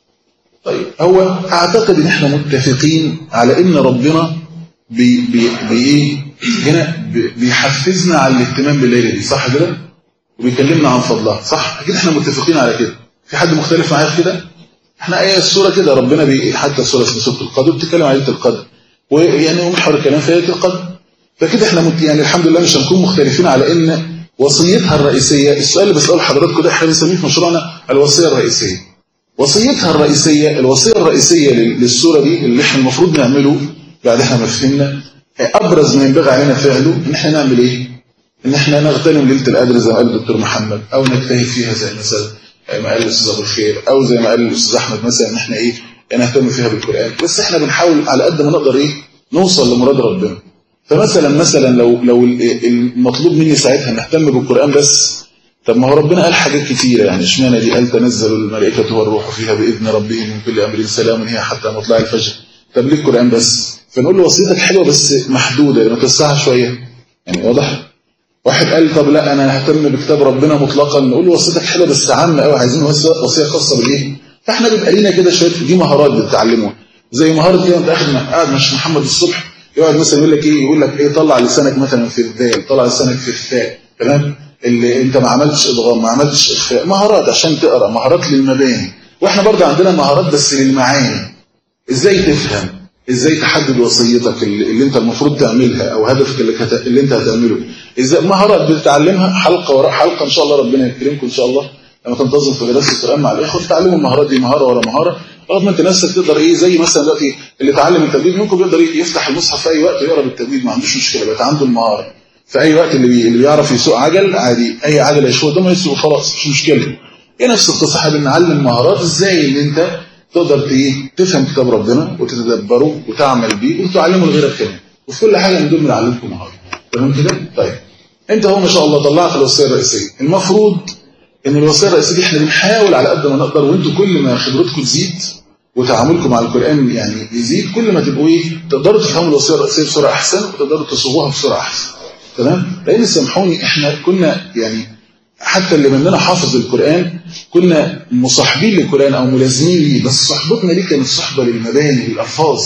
طيب هو اعتقد ان احنا متفقين على ان ربنا بي بي بايه هنا بي- بيحفزنا على الاهتمام بالليله دي صح كده وبيكلمنا عن فضلها صح اكيد احنا متفقين على كده في حد مختلف معايا في كده احنا ايه السوره كده ربنا بي حتى السوره اسمها سوره القدر بتتكلم عن ليله القدر ويعني ومحور الكلام في ليله القدر فكده احنا مت يعني الحمد لله مش هنكون مختلفين على ان وصيتها الرئيسيه السؤال اللي بساله لحضراتكم ده احنا بنسميه في مشروعنا الوصيه الرئيسيه وصيتها الرئيسيه الوصيه الرئيسيه لل- للسوره دي اللي احنا المفروض نعمله بعد احنا ما فهمنا ابرز ما ينبغي علينا فعله ان احنا نعمل ايه ان احنا نغتنم ليله القدر زي ما قال الدكتور محمد او نجتهد فيها زي مثلا ما قال الاستاذ ابو الخير او زي ما قال الاستاذ احمد مثلا ان احنا ايه نهتم فيها بالقران بس احنا بنحاول على قد ما نقدر ايه نوصل لمراد ربنا فمثلا مثلا لو لو ال- المطلوب مني ساعتها نهتم بالقران بس طب ما هو ربنا قال حاجات كتيره يعني اشمعنى دي قال تنزل الملائكه والروح فيها باذن ربهم من كل امر سلام هي حتى مطلع الفجر طب ليه القران بس فنقول له وصيتك حلوه بس محدوده لما توسعها شويه يعني واضح واحد قال طب لا انا ههتم بكتاب ربنا مطلقا نقول له وصيتك حلوه بس عامه قوي عايزين وصيه وصية خاصه بالايه فاحنا بيبقى لينا كده شويه دي مهارات بتتعلموها زي مهاره كده انت اخد قاعد مش محمد الصبح يقعد مثلا يقول لك ايه يقول لك ايه طلع لسانك مثلا في الذال طلع لسانك في الثاء تمام اللي انت ما عملتش ادغام ما عملتش اخفاء مهارات عشان تقرا مهارات للمباني واحنا برضه عندنا مهارات بس للمعاني ازاي تفهم ازاي تحدد وصيتك اللي اللي انت المفروض تعملها او هدفك اللي, كت... اللي انت هتعمله ازاي مهارات بتتعلمها حلقه وراء حلقه ان شاء الله ربنا يكرمكم ان شاء الله لما تنتظم في دراسه القران مع الاخوه تتعلموا المهارات دي مهاره ورا مهاره لغايه ما انت نفسك تقدر ايه زي مثلا دلوقتي اللي اتعلم التجويد منكم يقدر إيه يفتح المصحف في اي وقت ويقرا بالتجويد ما عندوش مشكله بقى عنده المهاره في اي وقت اللي, بي... اللي بيعرف يسوق عجل عادي اي عجله يشوفه قدامه يسوق خلاص مش مشكله هي نفس القصه احنا بنعلم مهارات ازاي ان انت تقدر ايه تفهم كتاب ربنا وتتدبره وتعمل بيه وتعلمه لغيرك كمان وفي كل حاجه من دول بنعلمكم مهاره تمام كده طيب انت هو ما شاء الله طلعت الوصيه الرئيسيه المفروض ان الوصيه الرئيسيه دي احنا بنحاول على قد ما نقدر وانتوا كل ما خبرتكم تزيد وتعاملكم مع القران يعني يزيد كل ما تبقوا ايه تقدروا تفهموا الوصيه الرئيسيه بسرعه احسن وتقدروا تصوغوها بسرعه احسن تمام لان سامحوني احنا كنا يعني حتى اللي مننا حافظ القرآن كنا مصاحبين للقرآن أو ملازمين ليه بس صحبتنا ليه كانت صحبة للمباني للألفاظ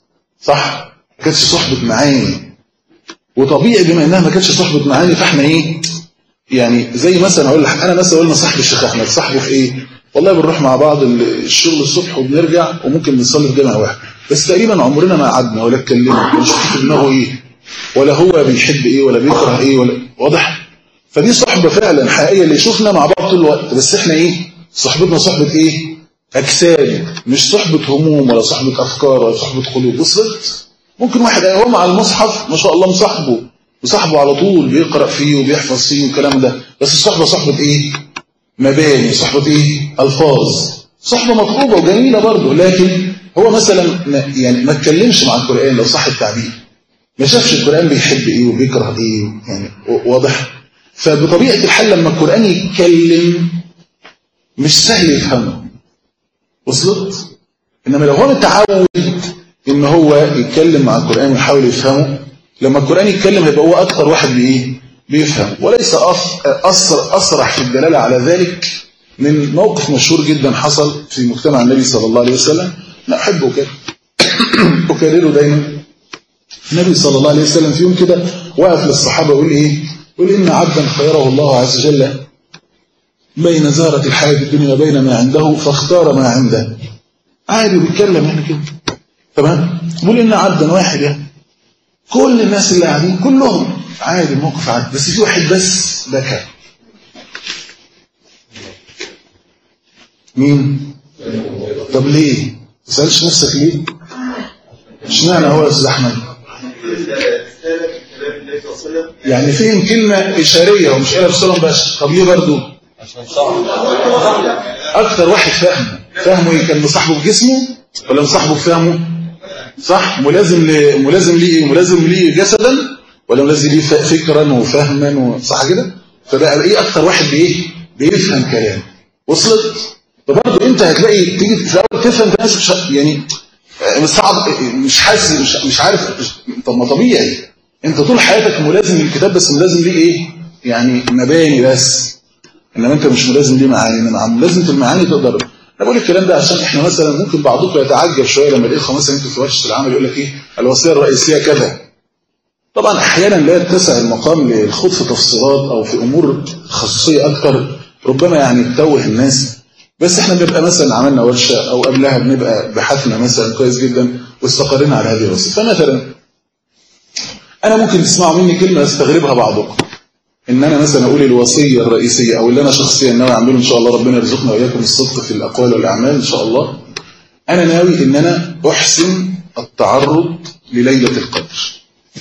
صح؟ ما كانتش صحبة معاني وطبيعي بما إنها ما كانتش صحبة معاني فإحنا إيه؟ يعني زي مثلا أقول لك أنا مثلا قلنا صاحب الشيخ أحمد صاحبه في إيه؟ والله بنروح مع بعض الشغل الصبح وبنرجع وممكن نصلي في جامع واحد بس تقريبا عمرنا ما قعدنا ولا اتكلمنا ولا شفت في دماغه إيه ولا هو بيحب إيه ولا بيكره إيه ولا واضح؟ فدي صحبة فعلا حقيقية اللي يشوفنا مع بعض طول الوقت بس احنا ايه صحبتنا صحبة ايه اجساد مش صحبة هموم ولا صحبة افكار ولا صحبة قلوب وصلت ممكن واحد هو مع المصحف ما شاء الله مصاحبه وصاحبه على طول بيقرأ فيه وبيحفظ فيه والكلام ده بس الصحبة صحبة ايه مباني صحبة ايه الفاظ صحبة مطلوبة وجميلة برضه لكن هو مثلا يعني ما اتكلمش مع القرآن لو صح التعبير ما شافش القرآن بيحب ايه وبيكره ايه يعني واضح فبطبيعة الحال لما القرآن يتكلم مش سهل يفهمه وصلت؟ إنما لو هو متعود إن هو يتكلم مع القرآن ويحاول يفهمه لما القرآن يتكلم هيبقى هو أكتر واحد بإيه؟ بيفهم وليس أسر أسرح في الدلالة على ذلك من موقف مشهور جدا حصل في مجتمع النبي صلى الله عليه وسلم أنا أحبه كده أكرره دايما النبي صلى الله عليه وسلم في يوم كده وقف للصحابة ويقول إيه؟ قل إن عبدا خيره الله عز وجل بين زهرة الحياة الدنيا وبين ما عنده فاختار ما عنده عادي بيتكلم يعني كده تمام قل إن عبدا واحد يعني كل الناس اللي قاعدين كلهم عادي الموقف عادي بس في واحد بس بكى مين طب ليه ما تسالش نفسك ليه اشمعنى هو يا استاذ احمد يعني فين كلمة إشارية ومش قالها بصورة بس طب ليه برضو أكتر واحد فاهمه فاهمه كان مصاحبه بجسمه ولا مصاحبه بفهمه صح ملازم ل... ملازم ليه ايه ملازم ليه جسدا ولا ملازم ليه ف- فكرا وفهما و... صح كده فبقى ايه اكتر واحد بايه بيفهم كلام وصلت فبرضه انت هتلاقي تيجي في الاول تفهم في ناس مش يعني آه، صعب مش حاسس مش, مش عارف مش... طب ما طبيعي انت طول حياتك ملازم للكتاب بس ملازم ليه ايه يعني مباني بس انما انت مش ملازم ليه معاني انما ملازمه المعاني تقدر انا بقول الكلام ده عشان احنا مثلا ممكن بعضكم يتعجب شويه لما الاخوه مثلا انتوا في ورشه العمل يقول لك ايه الوصيه الرئيسيه كذا طبعا احيانا لا يتسع المقام للخوض في تفصيلات او في امور خصوصيه اكتر ربما يعني تتوه الناس بس احنا بنبقى مثلا عملنا ورشه او قبلها بنبقى بحثنا مثلا كويس جدا واستقرينا على هذه الوصيه فمثلا انا ممكن تسمعوا مني كلمه يستغربها بعضكم ان انا مثلا اقول الوصيه الرئيسيه او اللي انا شخصيا ناوي اعمله ان شاء الله ربنا يرزقنا واياكم الصدق في الاقوال والاعمال ان شاء الله انا ناوي ان انا احسن التعرض لليله القدر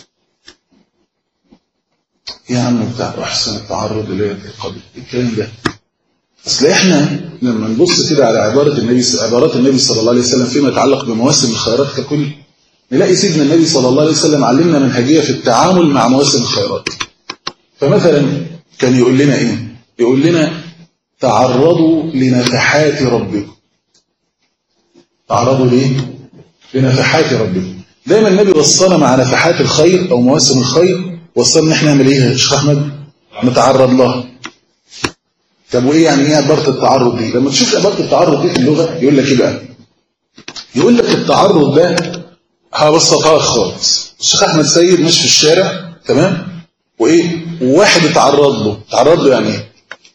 يا عم بتاع احسن التعرض لليله القدر إيه الكلام ده اصل احنا لما نبص كده على عباره النبي عبارات النبي صلى الله عليه وسلم فيما يتعلق بمواسم الخيرات ككل نلاقي سيدنا النبي صلى الله عليه وسلم علمنا منهجيه في التعامل مع مواسم الخيرات فمثلا كان يقول لنا ايه يقول لنا تعرضوا لنفحات ربكم تعرضوا ليه لنفحات ربكم دايما النبي وصانا مع نفحات الخير او مواسم الخير وصانا ان احنا نعمل ايه يا شيخ احمد نتعرض لها طب وايه يعني ايه عباره التعرض دي لما تشوف عباره التعرض دي في اللغه يقول لك ايه بقى يقول لك التعرض ده هبسطها لك خالص الشيخ احمد سيد مش في الشارع تمام وايه وواحد اتعرض له اتعرض له يعني ايه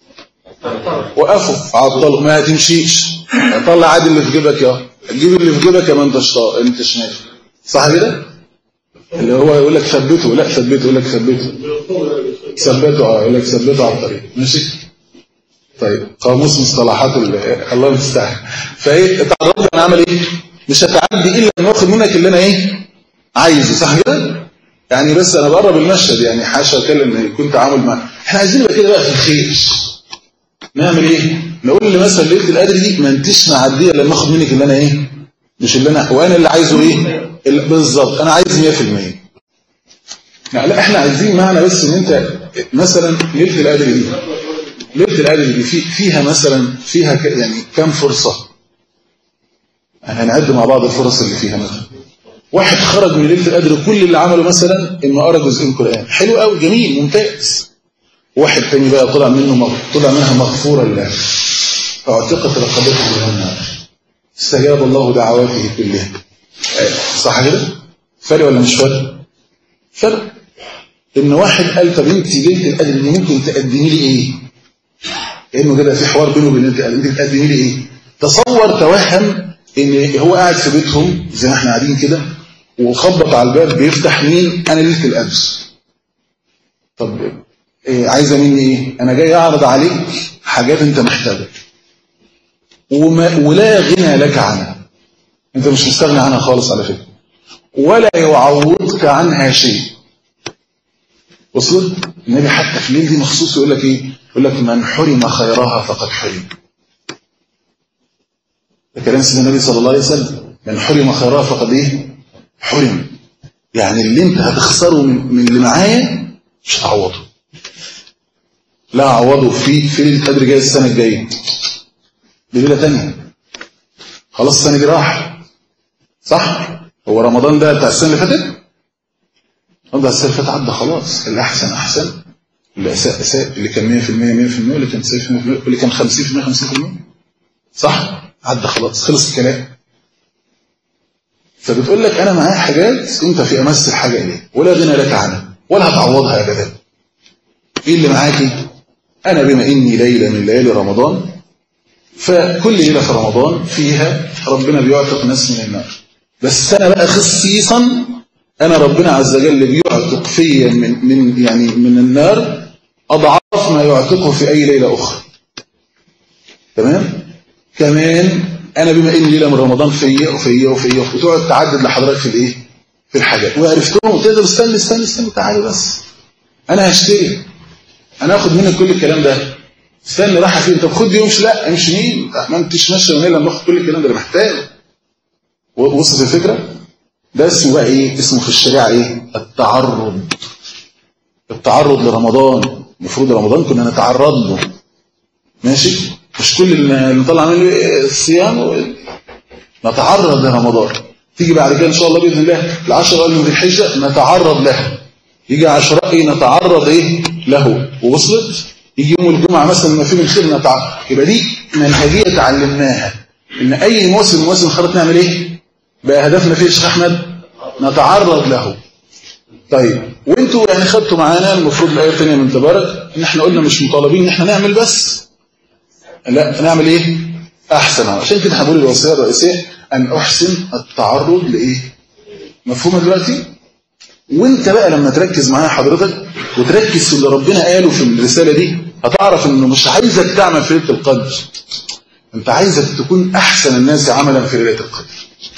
وقفه عطله ما هتمشيش طلع عادي اللي في جيبك يا تجيب اللي في جيبك يا ما انتش طا- انتش ماشي صح كده اللي هو يقول لك ثبته لا ثبته يقول لك ثبته ثبته اه يقول لك ثبته على الطريق ماشي طيب قاموس مصطلحات ال- الله المستعان فايه اتعرضت انا عمل ايه مش هتعدي الا لما اخد منك اللي انا ايه عايزه صح كده يعني بس انا بقرب المشهد يعني حاشا اتكلم ان يكون تعامل مع احنا عايزين نبقى كده بقى في الخير نعمل ايه نقول لي مثلا ليله القدر دي ما انتش معديه لما اخد منك اللي انا ايه مش اللي انا وانا اللي عايزه ايه اللي- بالظبط انا عايز 100% لا لا احنا عايزين معنى بس ان انت مثلا ليله القدر دي ليله القدر دي في فيها مثلا فيها ك- يعني كام فرصه هنعد مع بعض الفرص اللي فيها مثلا واحد خرج من ليله القدر كل اللي عمله مثلا انه قرا جزئين قران حلو قوي جميل ممتاز واحد تاني بقى طلع منه مغ... طلع منها مغفورا له فاعتقت رقبته من النار استجاب الله دعواته كلها آه، صح كده فرق ولا مش فرق فرق ان واحد قال طب انت ليله القدر دي ممكن تقدمي لي ايه كانه كده في حوار بينه وبين انت انت تقدمي لي ايه تصور توهم ان هو قاعد في بيتهم زي ما احنا قاعدين كده وخبط على الباب بيفتح مين انا ليله القدر طب إيه عايزه مني ايه انا جاي اعرض عليك حاجات انت محتاجها وما ولا غنى لك عنها انت مش مستغني عنها خالص على فكره ولا يعوضك عنها شيء وصلت النبي حتى في الليل دي مخصوص يقول لك ايه يقول لك من حرم خيرها فقد حرم ده كلام سيدنا النبي صلى الله عليه وسلم من حرم خيرها فقد ايه حرم يعني اللي انت هتخسره من, من اللي معايا مش هتعوضه لا هعوضه في في ليله قدر جاي السنه الجايه دي ليله ثانيه خلاص السنه دي راح صح هو رمضان ده بتاع السنه اللي فاتت رمضان السنه اللي فاتت عدى خلاص اللي احسن احسن اللي اساء اساء اللي كان 100% 100% واللي كان 90% واللي كان 50% 50% صح عدى خلاص خلص الكلام فبتقول لك انا معايا حاجات انت في امس الحاجه اليها ولا غنى لك عنها ولا هتعوضها ابدا ايه اللي معاكي انا بما اني ليله من ليالي رمضان فكل ليله في رمضان فيها ربنا بيعتق ناس من النار بس انا بقى خصيصا انا ربنا عز وجل بيعتق فيا من من يعني من النار اضعاف ما يعتقه في اي ليله اخرى تمام كمان انا بما ان ليله من رمضان فيا وفيا وفيا وتقعد تعدد لحضرتك في الايه في الحاجات وعرفتهم وتقدر استنى استنى استنى تعالى بس انا هشتري انا هاخد منك كل الكلام ده استنى راح فين طب خد يومش لا امشي مين ما انتش ماشي من هنا لما اخد كل الكلام ده انا محتاج وصلت الفكره ده اسمه بقى ايه اسمه في الشريعه ايه التعرض التعرض لرمضان المفروض رمضان كنا نتعرض له ماشي مش كل اللي نطلع منه إيه؟ الصيام و- نتعرض لرمضان تيجي بعد كده ان شاء الله باذن الله العشر الاول من ذي الحجه نتعرض له يجي عشراء ايه نتعرض ايه له ووصلت يجي يوم الجمعه مثلا ما في من خير نتعرض يبقى دي منهجيه اتعلمناها ان اي موسم موسم خلاص نعمل ايه بقى هدفنا فيه يا شيخ احمد نتعرض له طيب وانتوا يعني خدتوا معانا المفروض الايه الثانيه من تبارك ان احنا قلنا مش مطالبين ان احنا نعمل بس لا نعمل ايه احسن عشان كده هنقول الوصيه الرئيسيه ان احسن التعرض لايه مفهومه دلوقتي وانت بقى لما تركز معايا حضرتك وتركز في اللي ربنا قاله في الرساله دي هتعرف انه مش عايزك تعمل في ليله القدر انت عايزك تكون احسن الناس عملا في ليله القدر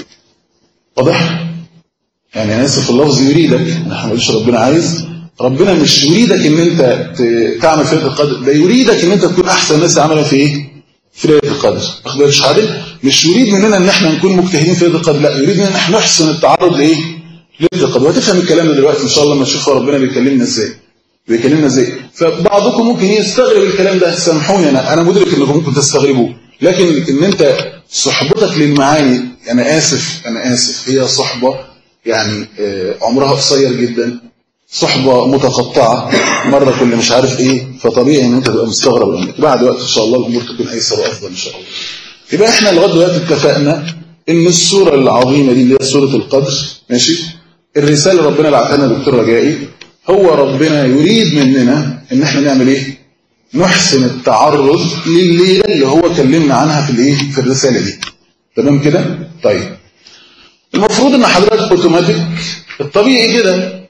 واضح يعني انا اسف في اللفظ يريدك احنا ما بنقولش ربنا عايز ربنا مش يريدك ان انت ت- تعمل في ليله القدر ده يريدك ان انت تكون احسن الناس عملا في ايه في ليله القدر واخد بالك يا عادل مش يريد مننا ان احنا نكون مجتهدين في ليله القدر لا يريد مننا ان احنا نحسن التعرض لايه ليله القدر وهتفهم الكلام ده دلوقتي ان شاء الله لما نشوف ربنا بيكلمنا ازاي بيكلمنا ازاي فبعضكم ممكن يستغرب الكلام ده سامحوني انا انا مدرك انكم ممكن تستغربوه لكن ان انت صحبتك للمعاني انا اسف انا اسف هي صحبه يعني آه، عمرها قصير جدا صحبه متقطعه مره كل مش عارف ايه فطبيعي ان انت تبقى مستغرب لما بعد وقت ان شاء الله الامور تكون ايسر وافضل ان شاء الله يبقى احنا لغايه دلوقتي اتفقنا ان السوره العظيمه دي اللي هي سوره القدر ماشي الرساله اللي ربنا بعتها لنا دكتور رجائي هو ربنا يريد مننا ان احنا نعمل ايه نحسن التعرض لليله اللي هو كلمنا عنها في الايه في الرساله دي تمام كده طيب المفروض ان حضرتك اوتوماتيك الطبيعي كده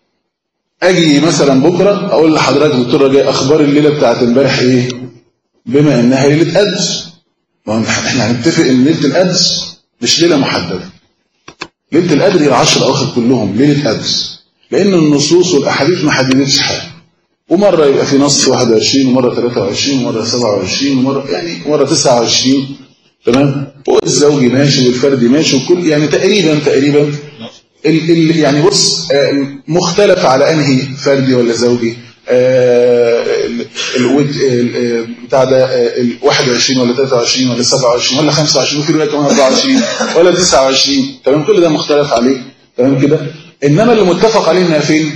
اجي مثلا بكره اقول لحضرتك دكتور رجاء اخبار الليله بتاعت امبارح ايه بما انها ليله قدر ما هو احنا هنتفق ان ليله القدر مش ليله محدده ليله القدر هي العشر الاواخر كلهم ليله قدر لان النصوص والاحاديث ما حددتش حاجه ومره يبقى في نص 21 ومره 23 ومره 27 ومره يعني مره 29 تمام والزوجي ماشي والفردي ماشي وكل يعني تقريبا تقريبا ال ال يعني بص آه، مختلف على انهي فردي ولا زوجي آه، ال- الود ال- آه، بتاع ده آه، ال 21 ولا 23 ولا 27 ولا 25 وفي روايه كمان 24 ولا 29 تمام كل ده مختلف عليه تمام كده انما اللي متفق عليه انها فين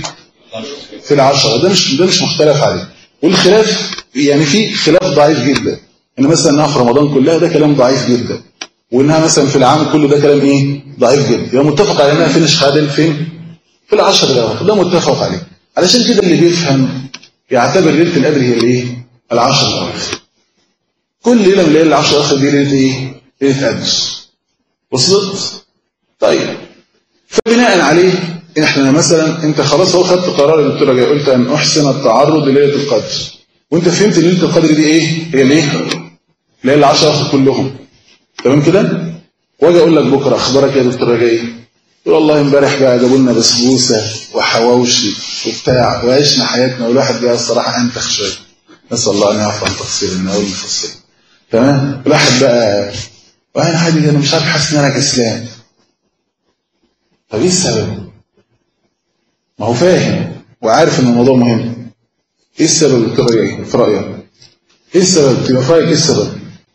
في العشرة ده مش ده مش مختلف عليه والخلاف يعني في خلاف ضعيف جدا ان مثلا انها في رمضان كلها ده كلام ضعيف جدا وانها مثلا في العام كله ده كلام ايه ضعيف جدا يبقى متفق على انها فين خادم فين في العشر الاواخر ده متفق عليه علشان كده اللي بيفهم يعتبر ليله القدر هي الايه العشر الاواخر كل ليله من ليالي العشر الاواخر دي ليله ايه ليله قدر وصلت طيب فبناء عليه إن احنا مثلا انت خلاص هو خدت قرار يا دكتور رجاء قلت ان احسن التعرض لليله القدر وانت فهمت ان ليله القدر دي ايه هي الايه ليله العشر الاواخر كلهم تمام كده واجي اقول لك بكره اخبارك يا دكتور رجاء ايه تقول والله امبارح بقى جابوا لنا بسبوسه وحواوشي وبتاع وعشنا حياتنا والواحد بقى الصراحه انتخ شويه نسال الله ان يعفو عن تقصير من اول مفصل تمام الواحد بقى وانا عادي انا مش عارف حاسس ان انا كسلان طب ايه السبب ما هو فاهم وعارف ان الموضوع مهم ايه السبب دكتور رجاء في رايك ايه السبب تبقى في رايك ايه السبب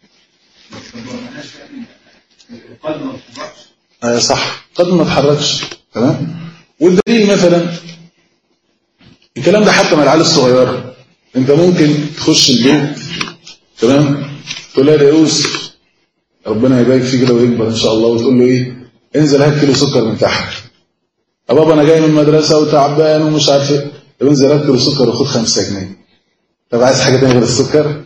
آه صح قد ما اتحركش تمام والدليل مثلا الكلام ده حتى مع العيال الصغيره انت ممكن تخش البيت تمام تقول لها يا يوسف ربنا يبارك فيه كده ويكبر ان شاء الله وتقول له ايه انزل هات كيلو سكر من تحت يا بابا انا جاي من المدرسه وتعبان ومش عارف ايه طب انزل هات كيلو سكر وخد 5 جنيه طب عايز حاجه تانية غير السكر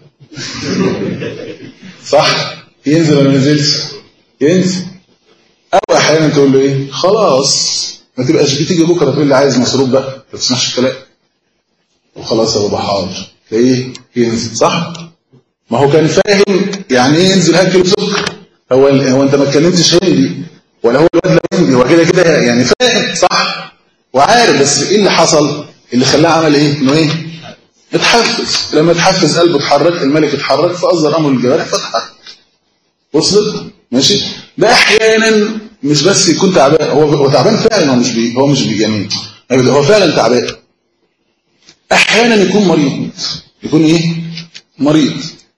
صح ينزل ولا ما ينزلش ينزل او احيانا تقول له ايه خلاص ما تبقاش بتيجي بكره تقول لي عايز مصروف بقى ما تسمعش الكلام وخلاص يا بابا حاضر تلاقيه ينزل صح ما هو كان فاهم يعني ايه ينزل هات كيلو سكر هو هو انت ما اتكلمتش هندي ولا هو الواد لا هندي هو كده كده يعني فاهم صح وعارف بس ايه اللي حصل اللي خلاه عمل ايه انه ايه اتحفز لما اتحفز قلبه اتحرك الملك اتحرك فاصدر امر الجوارح فاتحرك وصلت ماشي ده احيانا مش بس يكون تعبان هو هو تعبان فعلا هو مش بي هو مش بيجامل هو فعلا تعبان احيانا يكون مريض يكون ايه مريض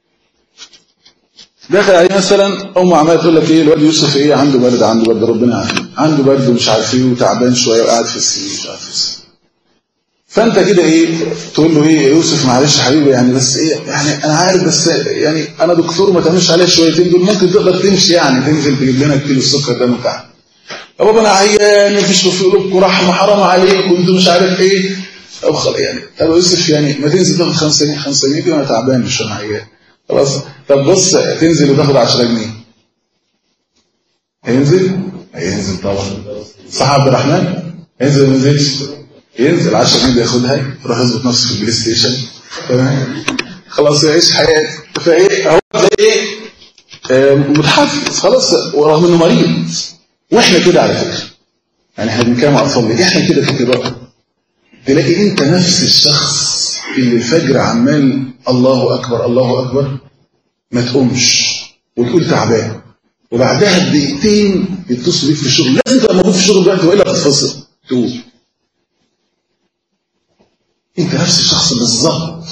داخل عليه مثلا ام عماله تقول لك ايه الواد يوسف ايه عنده برد عنده برد ربنا يعافيه عنده برد ومش عارف ايه وتعبان شويه وقاعد في السرير مش عارف ايه فانت كده ايه تقول له ايه يا يوسف معلش يا حبيبي يعني بس ايه يعني انا عارف بس يعني انا دكتور ما تعملش عليا شويتين دول ممكن تقدر تمشي يعني تنزل تجيب لنا كيلو السكر ده بتاعك يا بابا انا عيان مفيش في قلوبكم رحمه حرام عليك وانت مش عارف ايه طب خلاص يعني طب يا يوسف يعني ما تنزل تاخد 5 جنيه 5 جنيه كده انا تعبان مش انا عيان خلاص طب بص تنزل وتاخد 10 جنيه هينزل هينزل طبعا صح عبد الرحمن هينزل ما ينزلش ينزل 10 جنيه ياخدها يروح يظبط نفسه في البلاي ستيشن تمام خلاص يعيش حياته فايه هو زي ايه آه، متحفز خلاص ورغم انه مريض واحنا كده على فكره يعني احنا بنتكلم على اطفال ليه؟ احنا كده في كبار تلاقي انت نفس الشخص اللي الفجر عمال الله اكبر الله اكبر ما تقومش وتقول تعبان وبعدها بدقيقتين يتصل بيك في الشغل لازم تبقى موجود في الشغل دلوقتي والا هتتفصل تقول انت نفس الشخص بالظبط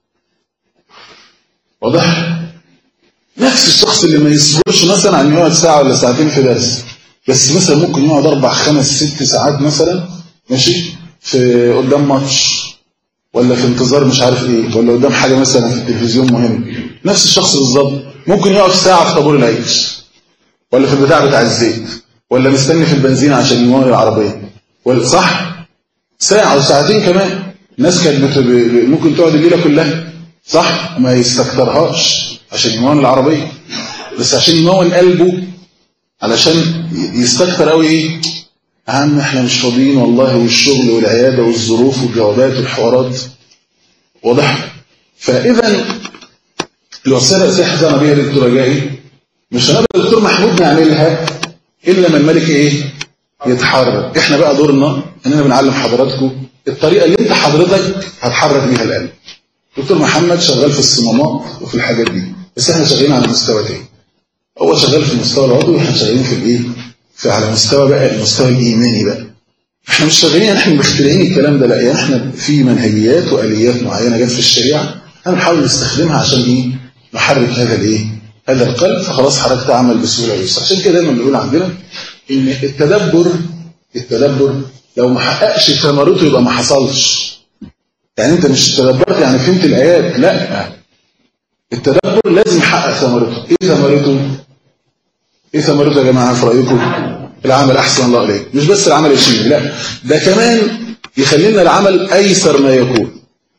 واضح نفس الشخص اللي ما يصبرش مثلا عن يقعد ساعه ولا ساعتين في درس بس مثلا ممكن يقعد اربع خمس ست ساعات مثلا ماشي في قدام ماتش ولا في انتظار مش عارف ايه ولا قدام حاجه مثلا في التلفزيون مهم نفس الشخص بالظبط ممكن يقعد ساعه في طابور العيش ولا في البتاع بتاع الزيت ولا مستني في البنزين عشان يمون العربيه ولا صح ساعه وساعتين كمان الناس كانت بت... ب- ممكن تقعد الليله كلها صح ما يستكترهاش عشان يمون العربيه بس عشان يمون قلبه علشان ي- يستكتر قوي ايه يا عم احنا مش فاضيين والله والشغل والعياده والظروف والجوابات والحوارات واضح فاذا الوسائل الرئيسيه اللي حزنا بيها دكتور رجائي مش هنقدر الدكتور محمود نعملها الا لما الملك ايه يتحرك احنا بقى دورنا اننا بنعلم حضراتكم الطريقه اللي انت حضرتك هتحرك بيها القلب دكتور محمد شغال في الصمامات وفي الحاجات دي بس احنا شغالين على مستوى تاني هو شغال في المستوى العضوي واحنا شغالين في الايه في على مستوى بقى المستوى الايماني بقى احنا مش شغالين يعني احنا مخترعين الكلام ده لا يعني احنا في منهجيات واليات معينه جت في الشريعه هنحاول نستخدمها عشان ايه نحرك هذا الايه هذا القلب فخلاص حركته عمل بسهوله ويسر عشان كده دايما بنقول عندنا ان التدبر التدبر لو ما حققش ثمرته يبقى ما حصلش يعني انت مش تدبرت يعني فهمت الايات لا التدبر لازم يحقق ثمرته ايه ثمرته ايه ثمرته يا جماعه في رايكم العمل احسن الله عليك مش بس العمل يشيل لا ده كمان يخلي لنا العمل ايسر ما يكون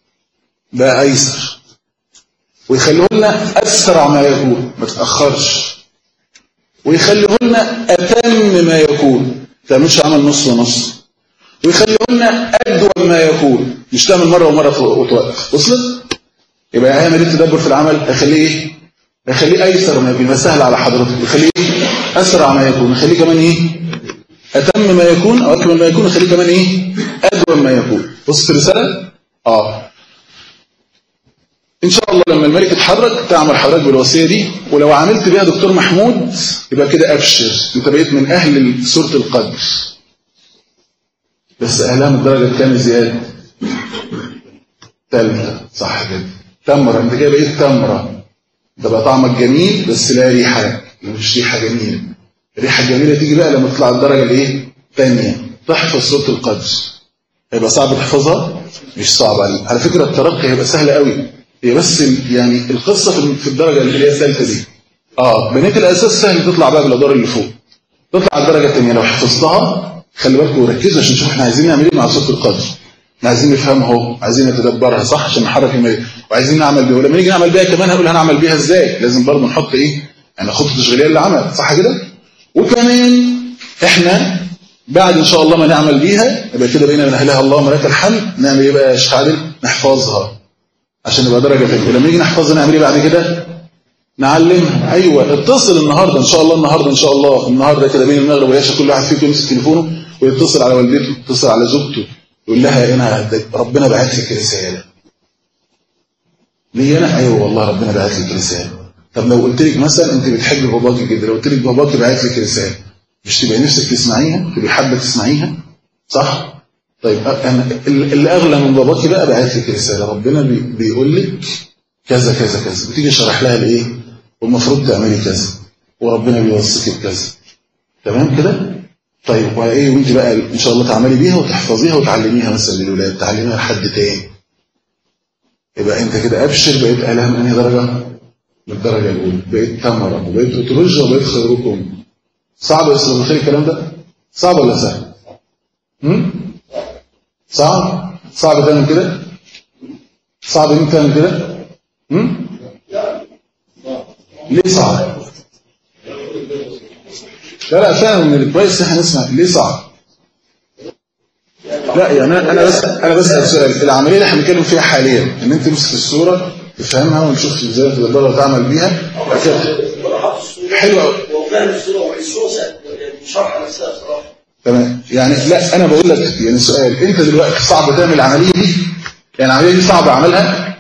ده ايسر ويخليه لنا اسرع ما يكون ما تتاخرش ويخليه لنا اتم ما يكون ما تعملش عمل نص ونص ويخليه لنا ادوم ما يكون مش تعمل مره ومره وتوقف وصلت يبقى هيعمل التدبر في العمل هيخليه ايه يخليه ايسر ما يكون يبقى سهل على حضرتك يخليه اسرع ما يكون يخليه كمان ايه اتم ما يكون او اكمل ما يكون يخليه كمان ايه ادوم ما يكون وصلت الرساله اه ان شاء الله لما الملك يتحرك تعمل حضرتك بالوصيه دي ولو عملت بيها دكتور محمود يبقى كده ابشر انت بقيت من اهل سوره القدر بس اهلها من الدرجه الكام زياده ثالثه صح كده تمره انت كده بقيت تمره ده بقى طعمك جميل بس لا ريحه لك مش ريحه جميله الريحه الجميله تيجي بقى لما تطلع الدرجه الايه الثانيه تحفظ سوره القدر هيبقى صعب تحفظها مش صعب على على فكره الترقي هيبقى سهل قوي هي بس ال- يعني القصه في في الدرجه اللي هي الثالثه دي اه بنيت الاساس سهل تطلع بقى بالادوار اللي فوق تطلع الدرجه الثانيه لو حفظتها خلي بالكم وركزوا عشان نشوف احنا عايزين نعمل ايه مع سوره القدر احنا عايزين نفهمها اهو عايزين نتدبرها صح عشان نحرك المية وعايزين نعمل بيها ولما نيجي نعمل بيها كمان هقول هنعمل بيها ازاي لازم برضه نحط ايه يعني خطه تشغيليه للعمل صح كده وكمان احنا بعد ان شاء الله ما نعمل بيها يبقى كده بقينا من اهلها اللهم لك الحمد نعمل ايه بقى يا شيخ عادل نحفظها عشان نبقى درجه ثانيه ولما نيجي نحفظها نعمل ايه بعد كده نعلمها ايوه اتصل النهارده ان شاء الله النهارده ان شاء الله النهارده كده بين المغرب والعشاء كل واحد فيكم يمسك تليفونه ويتصل على والدته يتصل على زوجته يقول لها انا ربنا بعت لك رساله ليه انا ايوه والله ربنا بعت لك رساله طب لو قلت لك مثلا انت بتحب باباكي جدا لو قلت لك باباكي بعت لك رساله مش تبقى نفسك تسمعيها تبقى حابه تسمعيها صح طيب انا اللي اغلى من باباكي بقى بعت لك رساله ربنا بي بيقول لك كذا كذا كذا بتيجي شرح لها الايه والمفروض تعملي كذا وربنا بيوصيك بكذا تمام كده طيب وايه وانت بقى ان شاء الله تعملي بيها وتحفظيها وتعلميها مثلا للولاد تعلميها لحد تاني يبقى انت كده ابشر بقيت اله من انهي درجه من الدرجه الاولى بقيت تمره وبقيت اترجه وبقيت خيركم صعب يا استاذ متخيل الكلام ده صعب ولا سهل هم؟ صعب صعب تعمل كده صعب انت تعمل كده هم؟ ليه صعب لا لا فعلا من الكويس احنا نسمع ليه صعب لا يعني انا انا بس انا بسال سؤال العمليه اللي احنا بنتكلم فيها حاليا ان انت تمسك الصوره تفهمها ونشوف ازاي تقدر تعمل بيها بعد كده حلو قوي هو فاهم الصورة والصورة شرح نفسها بصراحة تمام يعني لا انا بقول لك يعني سؤال انت دلوقتي صعب تعمل العمليه دي يعني العمليه دي صعب اعملها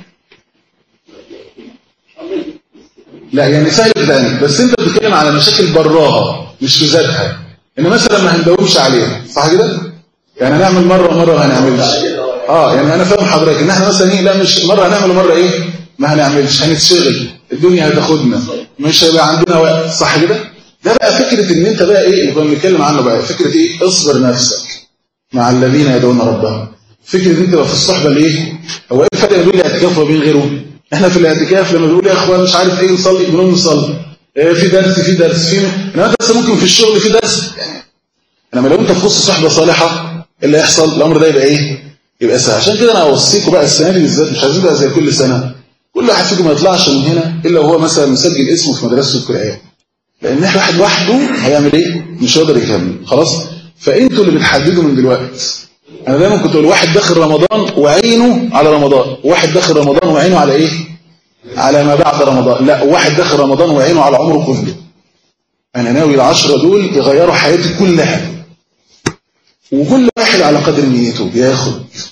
لا يعني سهل تعمل بس انت بتتكلم على مشاكل براها مش في ذاتها ان مثلا ما هندومش عليها صح كده يعني هنعمل مره ومره ما هنعملش اه يعني انا فاهم حضرتك ان احنا مثلا ايه لا مش مره هنعمل ومره ايه ما هنعملش هنتشغل الدنيا هتاخدنا مش هيبقى عندنا وقت صح كده ده بقى فكره ان انت بقى ايه اللي كنا بنتكلم عنه بقى فكره ايه اصبر نفسك مع الذين يدعون ربهم فكره ان انت بقى في الصحبه اللي ايه هو ايه الفرق بين الاعتكاف وبين غيره احنا في الاعتكاف لما بنقول يا اخوان مش عارف ايه نصلي بنقوم نصلي إيه في درس في درس في انما انت بس ممكن في الشغل في درس يعني انما لو انت في وسط صحبه صالحه إيه اللي هيحصل الامر ده يبقى ايه يبقى سهل عشان كده انا اوصيكم بقى السنه دي بالذات مش عايزين بقى زي كل سنه كل واحد فيكم ما يطلعش من هنا الا وهو مثلا مسجل اسمه في مدرسه القران لان احنا واحد وحده هيعمل ايه مش هيقدر يكمل خلاص فانتوا اللي بتحددوا من دلوقتي انا دايما كنت اقول واحد داخل رمضان وعينه على رمضان واحد داخل رمضان وعينه على ايه على ما بعد رمضان لا واحد داخل رمضان وعينه على عمره كله انا ناوي العشرة دول يغيروا حياتي كلها وكل واحد على قدر نيته بياخد